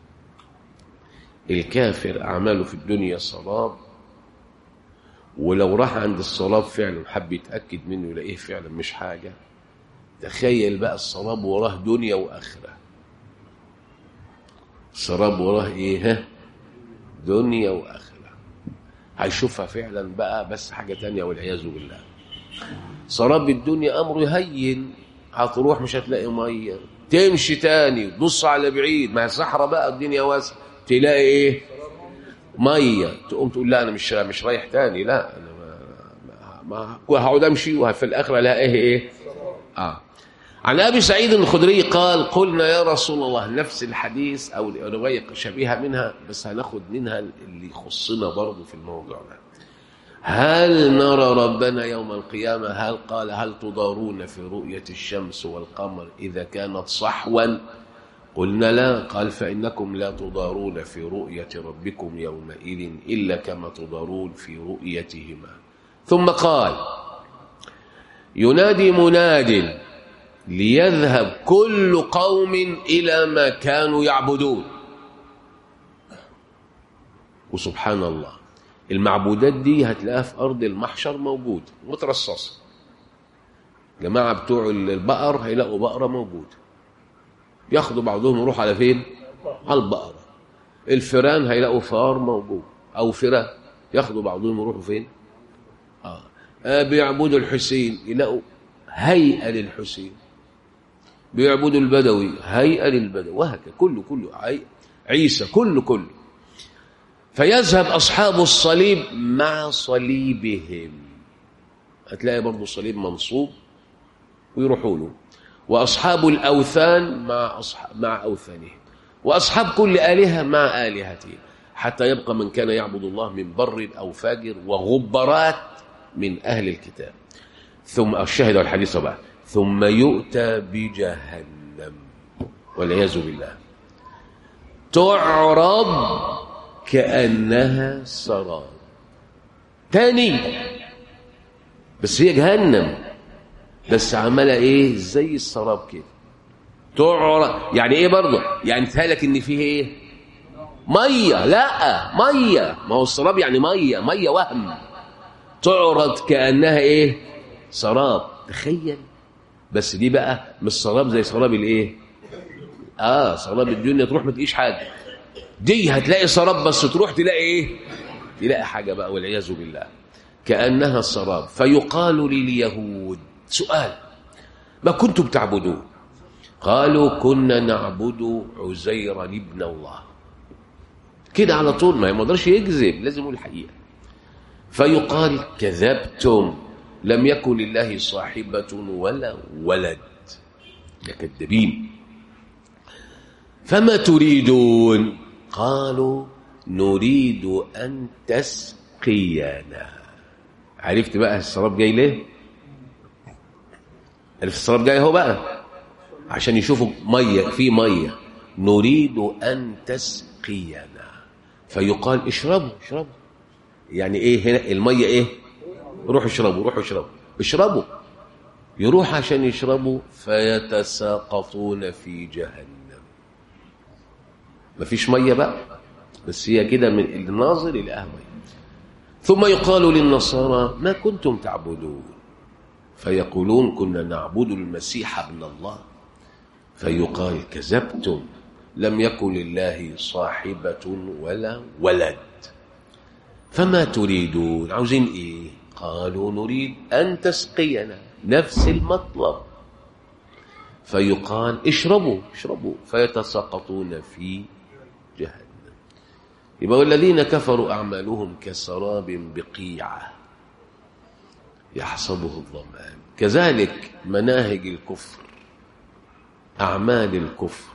الكافر أعماله في الدنيا سراب ولو راح عند السراب فعلا حب يتأكد منه يلاقيه فعلا مش حاجة تخيل بقى السراب وراه دنيا وآخرة السراب وراه إيه ها دنيا وآخرة هيشوفها فعلا بقى بس حاجة تانية والعياذ بالله سراب الدنيا أمره هين هتروح مش هتلاقي مية تمشي تاني تبص على بعيد ما هي صحراء بقى الدنيا واسعة تلاقي ايه مية تقوم تقول لا انا مش مش رايح تاني لا انا ما, ما هقعد امشي وفي الاخره الاقيه ايه اه عن ابي سعيد الخدري قال قلنا يا رسول الله نفس الحديث او روايه شبيهه منها بس هناخد منها اللي يخصنا برضه في الموضوع ده هل نرى ربنا يوم القيامة هل قال هل تضارون في رؤية الشمس والقمر إذا كانت صحوا قلنا لا قال فإنكم لا تضارون في رؤية ربكم يومئذ إلا كما تضارون في رؤيتهما ثم قال ينادي مناد ليذهب كل قوم إلى ما كانوا يعبدون وسبحان الله المعبودات دي هتلاقيها في أرض المحشر موجود مترصصة جماعة بتوع البقر هيلاقوا بقرة موجودة ياخدوا بعضهم يروح على فين على البقرة الفيران هيلاقوا فار موجود أو فيران ياخدوا بعضهم يروحوا فين آه. آه بيعبدوا الحسين يلاقوا هيئة للحسين بيعبدوا البدوي هيئة للبدوي وهكذا كله كله عيسى كله كله فيذهب أصحاب الصليب مع صليبهم هتلاقي برضو الصليب منصوب ويروحوا له وأصحاب الأوثان مع, أصحاب مع أوثانهم وأصحاب كل آلهة مع آلهتهم حتى يبقى من كان يعبد الله من بر أو فاجر وغبرات من أهل الكتاب ثم الشاهد والحديث بقى ثم يؤتى بجهنم والعياذ بالله تعرض كأنها سراب تاني بس هي جهنم بس عمالة ايه زي السراب كده تعرض يعني ايه برضه يعني تهالك ان فيه ايه ميه لا ميه ما هو السراب يعني ميه ميه وهم تعرض كأنها ايه سراب تخيل بس دي بقى مش سراب زي سراب الايه اه سراب الدنيا تروح ما تلاقيش حاجه دي هتلاقي سراب بس تروح تلاقي ايه تلاقي حاجة بقى والعياذ بالله كأنها السراب فيقال لليهود سؤال ما كنتم تعبدون قالوا كنا نعبد عزيرا ابن الله كده على طول ما يقدرش يكذب لازم يقول الحقيقة فيقال كذبتم لم يكن لله صاحبة ولا ولد يا كذابين فما تريدون قالوا نريد أن تسقينا عرفت بقى السراب جاي ليه عرفت السراب جاي هو بقى عشان يشوفوا مية في مية نريد أن تسقينا فيقال اشربوا اشربوا يعني ايه هنا المية ايه روحوا اشربوا روحوا اشربوا اشربوا يروح عشان يشربوا فيتساقطون في جهنم مفيش مية بقى بس هي كده من الناظر إلى أهل ثم يقال للنصارى ما كنتم تعبدون فيقولون كنا نعبد المسيح ابن الله فيقال كذبتم لم يكن لله صاحبة ولا ولد فما تريدون عاوزين ايه قالوا نريد أن تسقينا نفس المطلب فيقال اشربوا اشربوا فيتساقطون في جهنم يبقى والذين كفروا أعمالهم كسراب بقيعة يحسبه الظمآن كذلك مناهج الكفر أعمال الكفر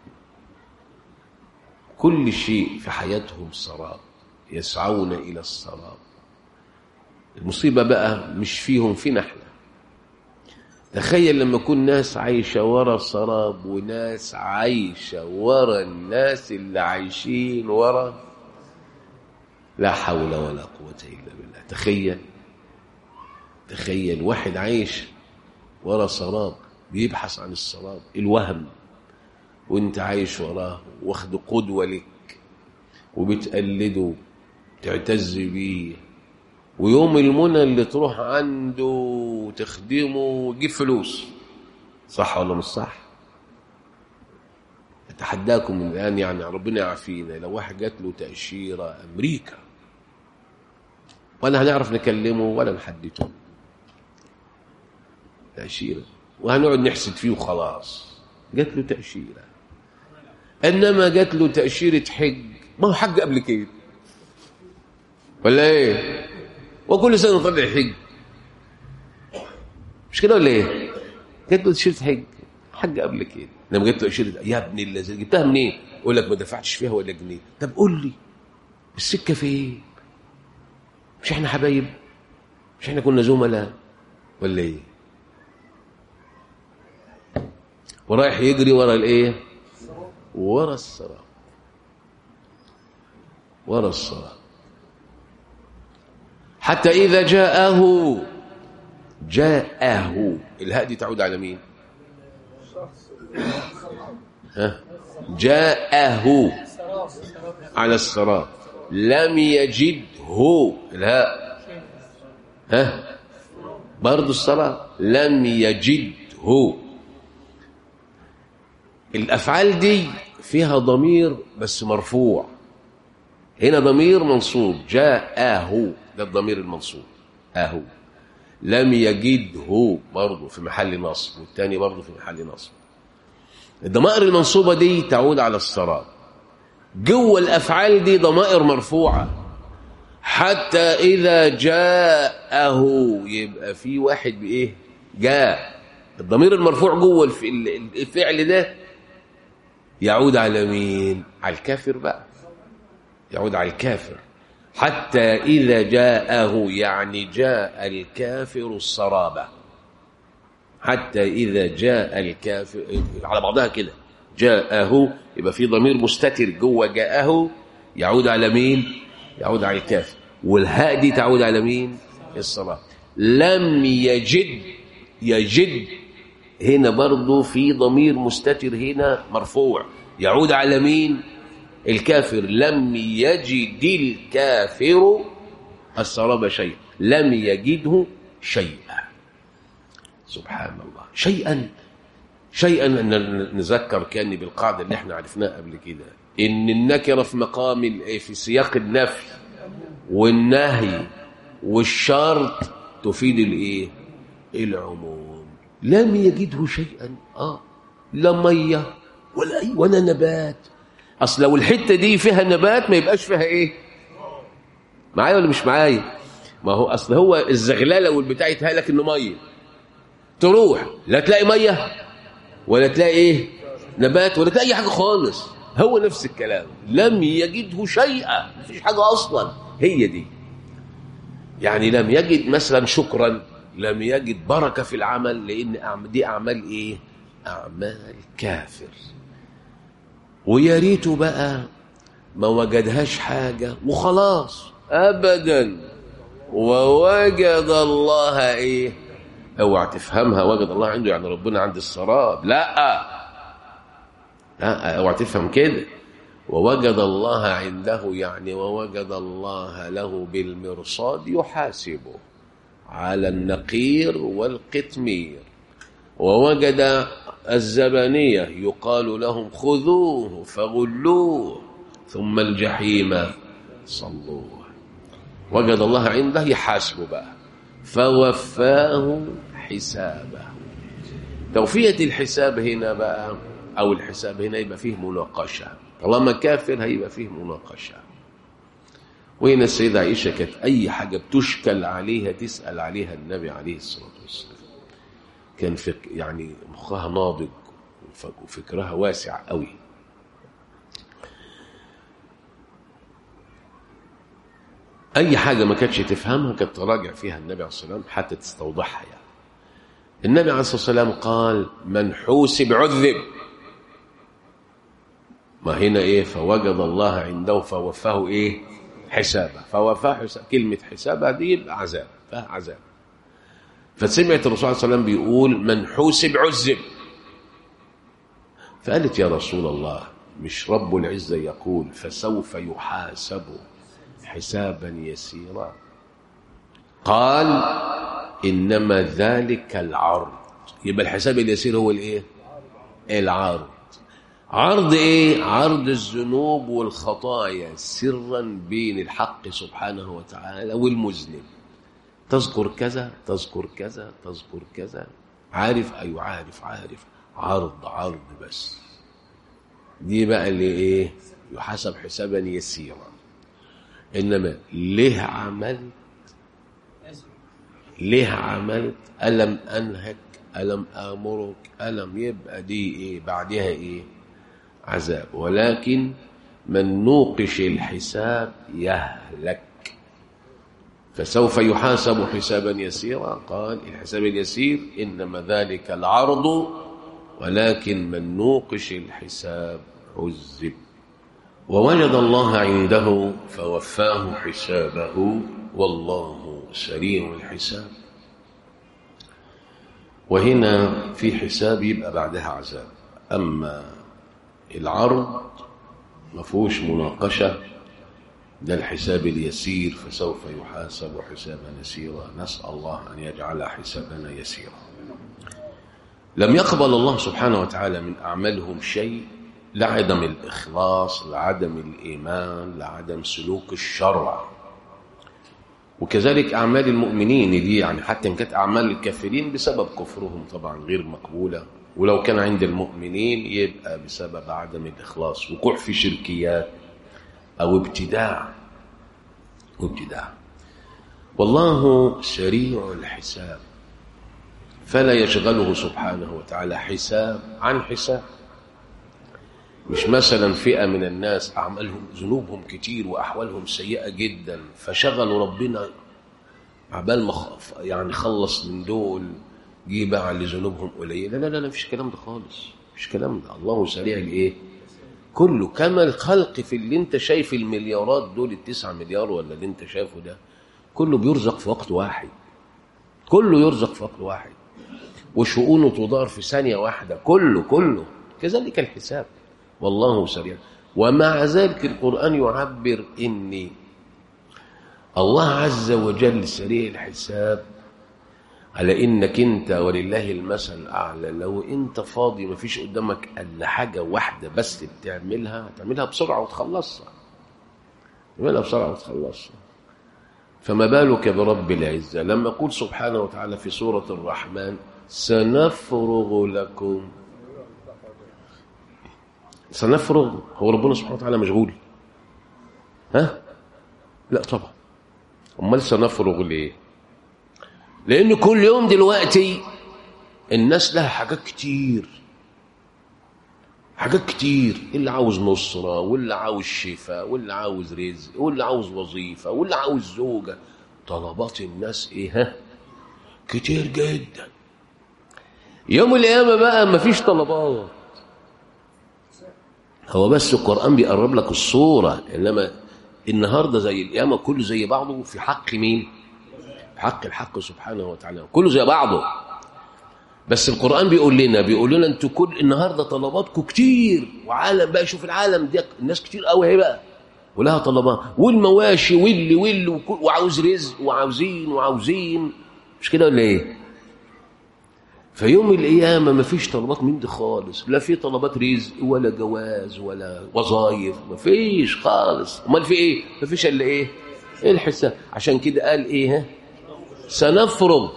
كل شيء في حياتهم سراب يسعون إلى السراب المصيبة بقى مش فيهم فينا احنا تخيل لما يكون ناس عايشة ورا السراب وناس عايشة ورا الناس اللي عايشين ورا لا حول ولا قوة إلا بالله تخيل تخيل واحد عايش ورا سراب بيبحث عن السراب الوهم وانت عايش وراه واخد قدوة لك وبتقلده تعتز بيه ويوم المنى اللي تروح عنده وتخدمه وتجيب فلوس صح ولا مش صح اتحداكم من الان يعني ربنا يعافينا لو واحد جات له تاشيره امريكا ولا هنعرف نكلمه ولا نحدده تاشيره وهنقعد نحسد فيه وخلاص جات له تاشيره انما جات له تاشيره حج ما هو حج قبل كده ولا ايه وكل سنه طلع حج مش كده ولا ايه جات له تاشيره حج حج قبل كده لما جبت له تاشيره يا ابن الذين جبتها منين إيه؟ يقول لك ما دفعتش فيها ولا جنيه طب قول لي السكه فين مش احنا حبايب مش احنا كنا زملاء ولا ايه ورايح يجري ورا الايه ورا الصراط ورا الصراط حتى إذا جاءه جاءه الهاء دي تعود على مين ها جاءه على الصراط لم يجده الهاء ها برضه الصراط لم يجده الأفعال دي فيها ضمير بس مرفوع هنا ضمير منصوب جاءه ده الضمير المنصوب اهو لم يجده برضه في محل نصب والثاني برضه في محل نصب الضمائر المنصوبه دي تعود على السراب جوه الافعال دي ضمائر مرفوعه حتى اذا جاءه يبقى في واحد بايه جاء الضمير المرفوع جوه الفعل ده يعود على مين على الكافر بقى يعود على الكافر حتى إذا جاءه يعني جاء الكافر السرابة حتى إذا جاء الكافر على بعضها كده جاءه يبقى في ضمير مستتر جوه جاءه يعود على مين يعود على الكافر والهاء دي تعود على مين الصلاة لم يجد يجد هنا برضو في ضمير مستتر هنا مرفوع يعود على مين الكافر لم يجد الكافر السراب شيئا لم يجده شيئا سبحان الله شيئا شيئا أن نذكر كان بالقاعدة اللي احنا عرفناها قبل كده إن النكرة في مقام في سياق النفي والنهي والشرط تفيد الايه العموم لم يجده شيئا اه لا ميه ولا أي ولا نبات اصل لو الحته دي فيها نبات ما يبقاش فيها ايه معايا ولا مش معايا ما هو اصل هو الزغلله والبتاع يتهالك انه ميه تروح لا تلاقي ميه ولا تلاقي ايه نبات ولا تلاقي حاجه خالص هو نفس الكلام لم يجده شيئا مفيش حاجه اصلا هي دي يعني لم يجد مثلا شكرا لم يجد بركه في العمل لان أعم- دي اعمال ايه اعمال كافر ويا ريته بقى ما وجدهاش حاجه وخلاص ابدا ووجد الله ايه اوعى تفهمها وجد الله عنده يعني ربنا عند السراب لا لا اوعى تفهم كده ووجد الله عنده يعني ووجد الله له بالمرصاد يحاسبه على النقير والقتمير ووجد الزبانية يقال لهم خذوه فغلوه ثم الجحيم صلوه وجد الله عنده يحاسبه بقى فوفاه حسابه توفية الحساب هنا بقى أو الحساب هنا يبقى فيه مناقشة طالما كافر هيبقى فيه مناقشة وهنا السيدة عائشة كانت أي حاجة بتشكل عليها تسأل عليها النبي عليه الصلاة والسلام كان فك يعني مخها ناضج وفك- وفكرها واسع قوي أي حاجة ما كانتش تفهمها كانت تراجع فيها النبي عليه الصلاة والسلام حتى تستوضحها يعني النبي عليه الصلاة والسلام قال من حوسب عذب ما هنا ايه فوجد الله عنده فوفاه ايه حسابه فوفاه حساب كلمة حسابه دي يبقى عذاب فيها عذاب فسمعت الرسول صلى الله عليه وسلم بيقول من حوسب عذب فقالت يا رسول الله مش رب العزة يقول فسوف يحاسب حسابا يسيرا قال إنما ذلك العرض يبقى الحساب اليسير هو الايه العرض عرض ايه عرض الذنوب والخطايا سرا بين الحق سبحانه وتعالى والمذنب تذكر كذا تذكر كذا تذكر كذا عارف ايوه عارف عارف عرض عرض بس دي بقى اللي ايه يحاسب حسابا يسيرا انما ليه عملت ليه عملت ألم أنهك ألم آمرك ألم يبقى دي إيه بعدها إيه عذاب ولكن من نوقش الحساب يهلك فسوف يحاسب حسابا يسيرا قال الحساب اليسير إنما ذلك العرض ولكن من نوقش الحساب عذب ووجد الله عنده فوفاه حسابه والله سريع الحساب وهنا في حساب يبقى بعدها عذاب أما العرض ما فيهوش مناقشة ده الحساب اليسير فسوف يحاسب حسابا يسيرا نسأل الله أن يجعل حسابنا يسيرا لم يقبل الله سبحانه وتعالى من أعمالهم شيء لعدم الإخلاص لعدم الإيمان لعدم سلوك الشرع وكذلك أعمال المؤمنين دي يعني حتى إن كانت أعمال الكافرين بسبب كفرهم طبعا غير مقبولة ولو كان عند المؤمنين يبقى بسبب عدم الإخلاص وقوع في شركيات أو ابتداع وابتداع والله سريع الحساب فلا يشغله سبحانه وتعالى حساب عن حساب مش مثلا فئة من الناس أعمالهم ذنوبهم كتير وأحوالهم سيئة جدا فشغلوا ربنا عبال ما خ- يعني خلص من دول جه بقى اللي ذنوبهم قليلة لا لا لا مفيش الكلام ده خالص مفيش الكلام ده الله سريع الإيه كله كما الخلق في اللي انت شايف المليارات دول التسعة مليار ولا اللي انت شايفه ده كله بيرزق في وقت واحد كله يرزق في وقت واحد وشؤونه تدار في ثانية واحدة كله كله كذلك الحساب والله سريع ومع ذلك القرآن يعبر إن الله عز وجل سريع الحساب على إنك أنت ولله المثل الأعلى لو أنت فاضي ما فيش قدامك إلا حاجة واحدة بس بتعملها تعملها بسرعة وتخلصها تعملها بسرعة وتخلصها فما بالك برب العزة لما يقول سبحانه وتعالى في سورة الرحمن سنفرغ لكم سنفرغ هو ربنا سبحانه وتعالى مشغول ها لا طبعا امال سنفرغ ليه لان كل يوم دلوقتي الناس لها حاجات كتير حاجات كتير اللي عاوز نصرة واللي عاوز شفاء واللي عاوز رزق واللي عاوز وظيفة واللي عاوز زوجة طلبات الناس ايه ها كتير جدا يوم القيامة بقى مفيش طلبات هو بس القرآن بيقرب لك الصورة إنما النهاردة زي القيامة كله زي بعضه في حق مين في حق الحق سبحانه وتعالى كله زي بعضه بس القرآن بيقول لنا بيقول لنا انتوا كل النهارده طلباتكم كتير وعالم بقى شوف العالم ده الناس كتير قوي اهي بقى ولها طلبات والمواشي واللي واللي وكل وعاوز رزق وعاوزين وعاوزين مش كده ولا ايه؟ فيوم القيامة مفيش طلبات من دي خالص لا في طلبات رزق ولا جواز ولا وظايف مفيش خالص امال في ايه مفيش الا ايه الحساب عشان كده قال ايه ها سنفرغ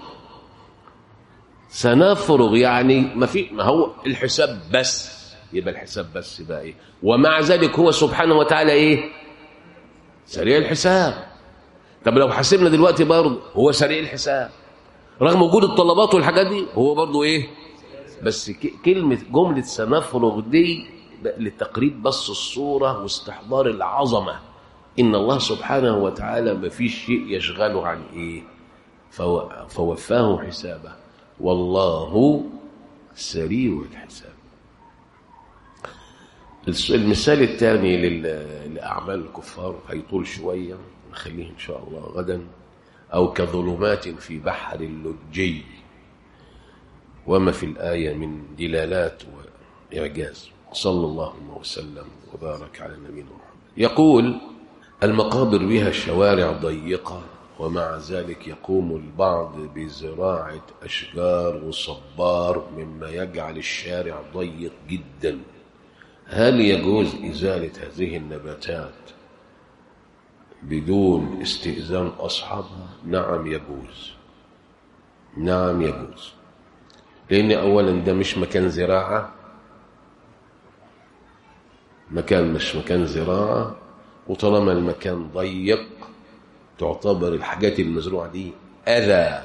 سنفرغ يعني ما في ما هو الحساب بس يبقى الحساب بس يبقى ايه ومع ذلك هو سبحانه وتعالى ايه سريع الحساب طب لو حاسبنا دلوقتي برضه هو سريع الحساب رغم وجود الطلبات والحاجات دي هو برضه ايه بس ك- كلمة جملة سنفرغ دي لتقريب بس الصورة واستحضار العظمة إن الله سبحانه وتعالى ما فيش شيء يشغله عن إيه فو- فوفاه حسابه والله سريع الحساب الس- المثال الثاني لل- لأعمال الكفار هيطول شوية نخليه إن شاء الله غدا أو كظلمات في بحر اللجي وما في الآية من دلالات وإعجاز صلى الله وسلم وبارك على نبينا محمد يقول المقابر بها الشوارع ضيقة ومع ذلك يقوم البعض بزراعة أشجار وصبار مما يجعل الشارع ضيق جدا هل يجوز إزالة هذه النباتات بدون استئذان أصحابها نعم يجوز نعم يجوز لأن أولا ده مش مكان زراعة مكان مش مكان زراعة وطالما المكان ضيق تعتبر الحاجات المزروعة دي أذى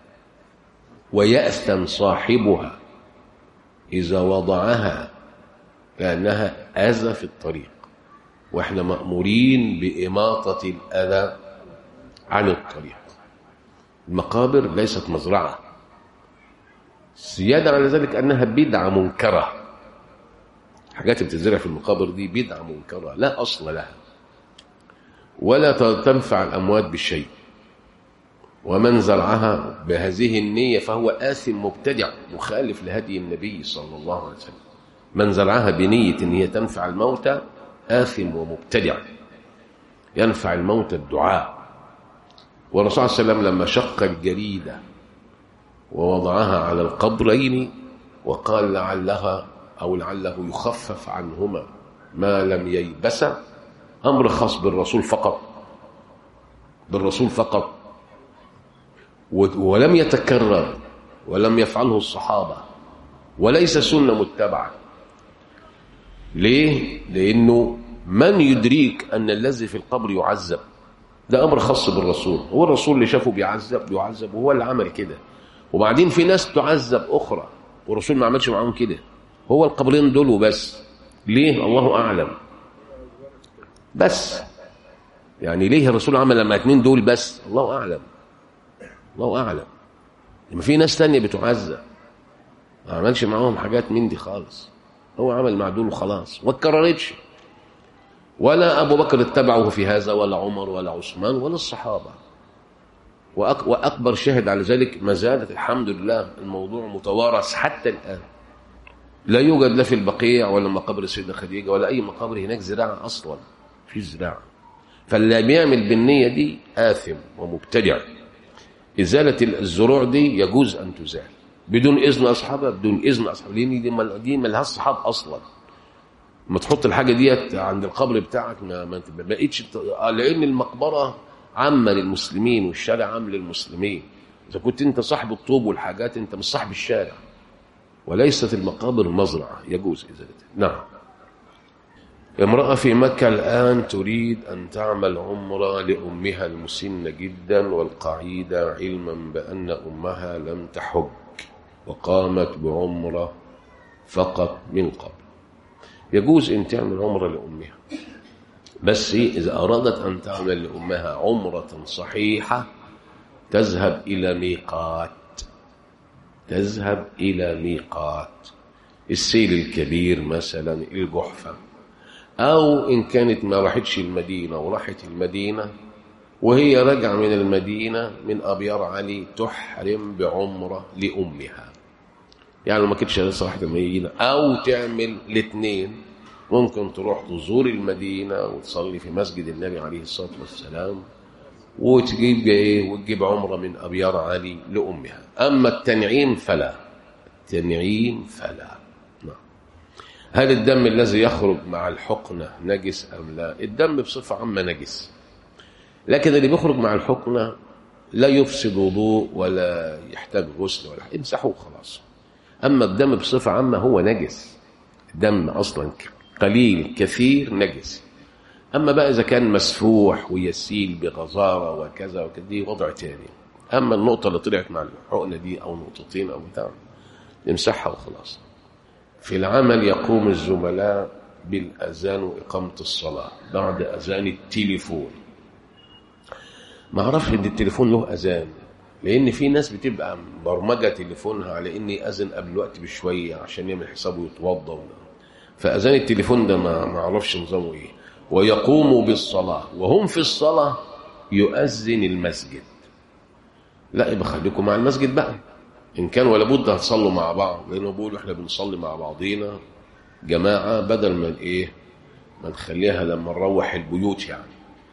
ويأثم صاحبها إذا وضعها لأنها أذى في الطريق واحنا مأمورين بإماطة الأذى عن الطريق المقابر ليست مزرعة زيادة على ذلك أنها بدعة منكرة حاجات بتزرع في المقابر دي بدعة منكرة لا أصل لها ولا تنفع الأموات بشيء ومن زرعها بهذه النية فهو آثم مبتدع مخالف لهدي النبي صلى الله عليه وسلم من زرعها بنية أن هي تنفع الموتى آثم ومبتدع ينفع الموتى الدعاء والرسول صلى الله عليه وسلم لما شق الجريدة ووضعها على القبرين وقال لعلها أو لعله يخفف عنهما ما لم ييبس أمر خاص بالرسول فقط بالرسول فقط ولم يتكرر ولم يفعله الصحابة وليس سنة متبعة ليه؟ لأنه من يدريك أن الذي في القبر يعذب ده أمر خاص بالرسول هو الرسول اللي شافه بيعذب بيعذب وهو اللي عمل كده وبعدين في ناس تعذب أخرى والرسول ما عملش معاهم كده هو القبرين دول وبس ليه الله أعلم بس يعني ليه الرسول عمل لما اتنين دول بس الله أعلم الله أعلم لما في ناس تانية بتعذب ما عملش معاهم حاجات من دي خالص هو عمل مع دول وخلاص ما اتكررتش ولا أبو بكر اتبعه في هذا ولا عمر ولا عثمان ولا الصحابة وأك وأكبر شاهد على ذلك ما زالت الحمد لله الموضوع متوارث حتى الآن لا يوجد لا في البقيع ولا مقابر السيدة خديجة ولا أي مقابر هناك زراعة أصلا في زراعة فاللي بيعمل بالنية دي آثم ومبتدع إزالة الزروع دي يجوز أن تزال بدون إذن أصحابها بدون إذن أصحابها لأن دي مل... دي ملهاش صحاب أصلا ما تحط الحاجة ديت عند القبر بتاعك ما, ما بقيتش لأن المقبرة عامة للمسلمين والشارع عام للمسلمين إذا كنت أنت صاحب الطوب والحاجات أنت مش صاحب الشارع وليست المقابر مزرعة يجوز إزالتها نعم امرأة في مكة الآن تريد أن تعمل عمرة لأمها المسنة جدا والقعيدة علما بأن أمها لم تحج وقامت بعمرة فقط من قبل يجوز أن تعمل عمرة لأمها بس إذا أرادت أن تعمل لأمها عمرة صحيحة تذهب إلى ميقات تذهب إلى ميقات السيل الكبير مثلا الجحفة أو إن كانت ما راحتش المدينة وراحت المدينة وهي راجعة من المدينة من أبيار علي تحرم بعمرة لأمها يعني ما كنتش لسه راحت المدينة أو تعمل الاثنين ممكن تروح تزور المدينة وتصلي في مسجد النبي عليه الصلاة والسلام وتجيب ايه وتجيب عمرة من أبيار علي لأمها أما التنعيم فلا التنعيم فلا نعم. هل الدم الذي يخرج مع الحقنة نجس أم لا الدم بصفة عامة نجس لكن اللي بيخرج مع الحقنة لا يفسد وضوء ولا يحتاج غسل ولا امسحوه خلاص أما الدم بصفة عامة هو نجس الدم أصلا قليل كثير نجس أما بقى إذا كان مسفوح ويسيل بغزارة وكذا وكذا دي وضع تاني أما النقطة اللي طلعت مع الحقنة دي أو نقطتين أو بتاع نمسحها وخلاص في العمل يقوم الزملاء بالأذان وإقامة الصلاة بعد أذان التليفون ما أعرفش إن التليفون له أذان لأن في ناس بتبقى برمجة تليفونها على إني أذن قبل الوقت بشوية عشان يعمل حسابه يتوضى فأذان التليفون ده ما أعرفش نظامه إيه ويقوموا بالصلاة وهم في الصلاة يؤذن المسجد لا يبقى خليكم مع المسجد بقى إن كان ولا بد هتصلوا مع بعض لأنه بيقولوا إحنا بنصلي مع بعضينا جماعة بدل من إيه ما نخليها لما نروح البيوت يعني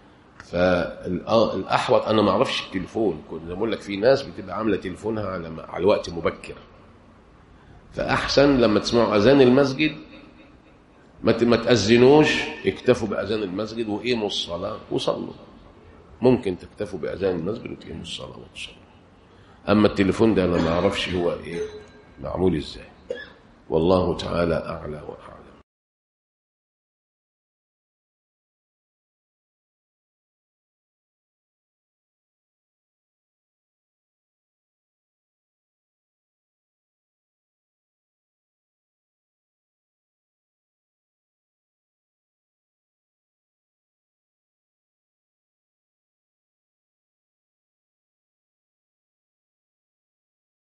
فالأحوط أنا ما أعرفش التليفون كنت بقول لك في ناس بتبقى عاملة تليفونها على على وقت مبكر فأحسن لما تسمعوا أذان المسجد ما ما تأذنوش اكتفوا بأذان المسجد وقيموا الصلاة وصلوا ممكن تكتفوا بأذان المسجد وتقيموا الصلاة وتصلوا أما التليفون ده أنا ما أعرفش هو إيه معمول إزاي والله تعالى أعلى وأعلم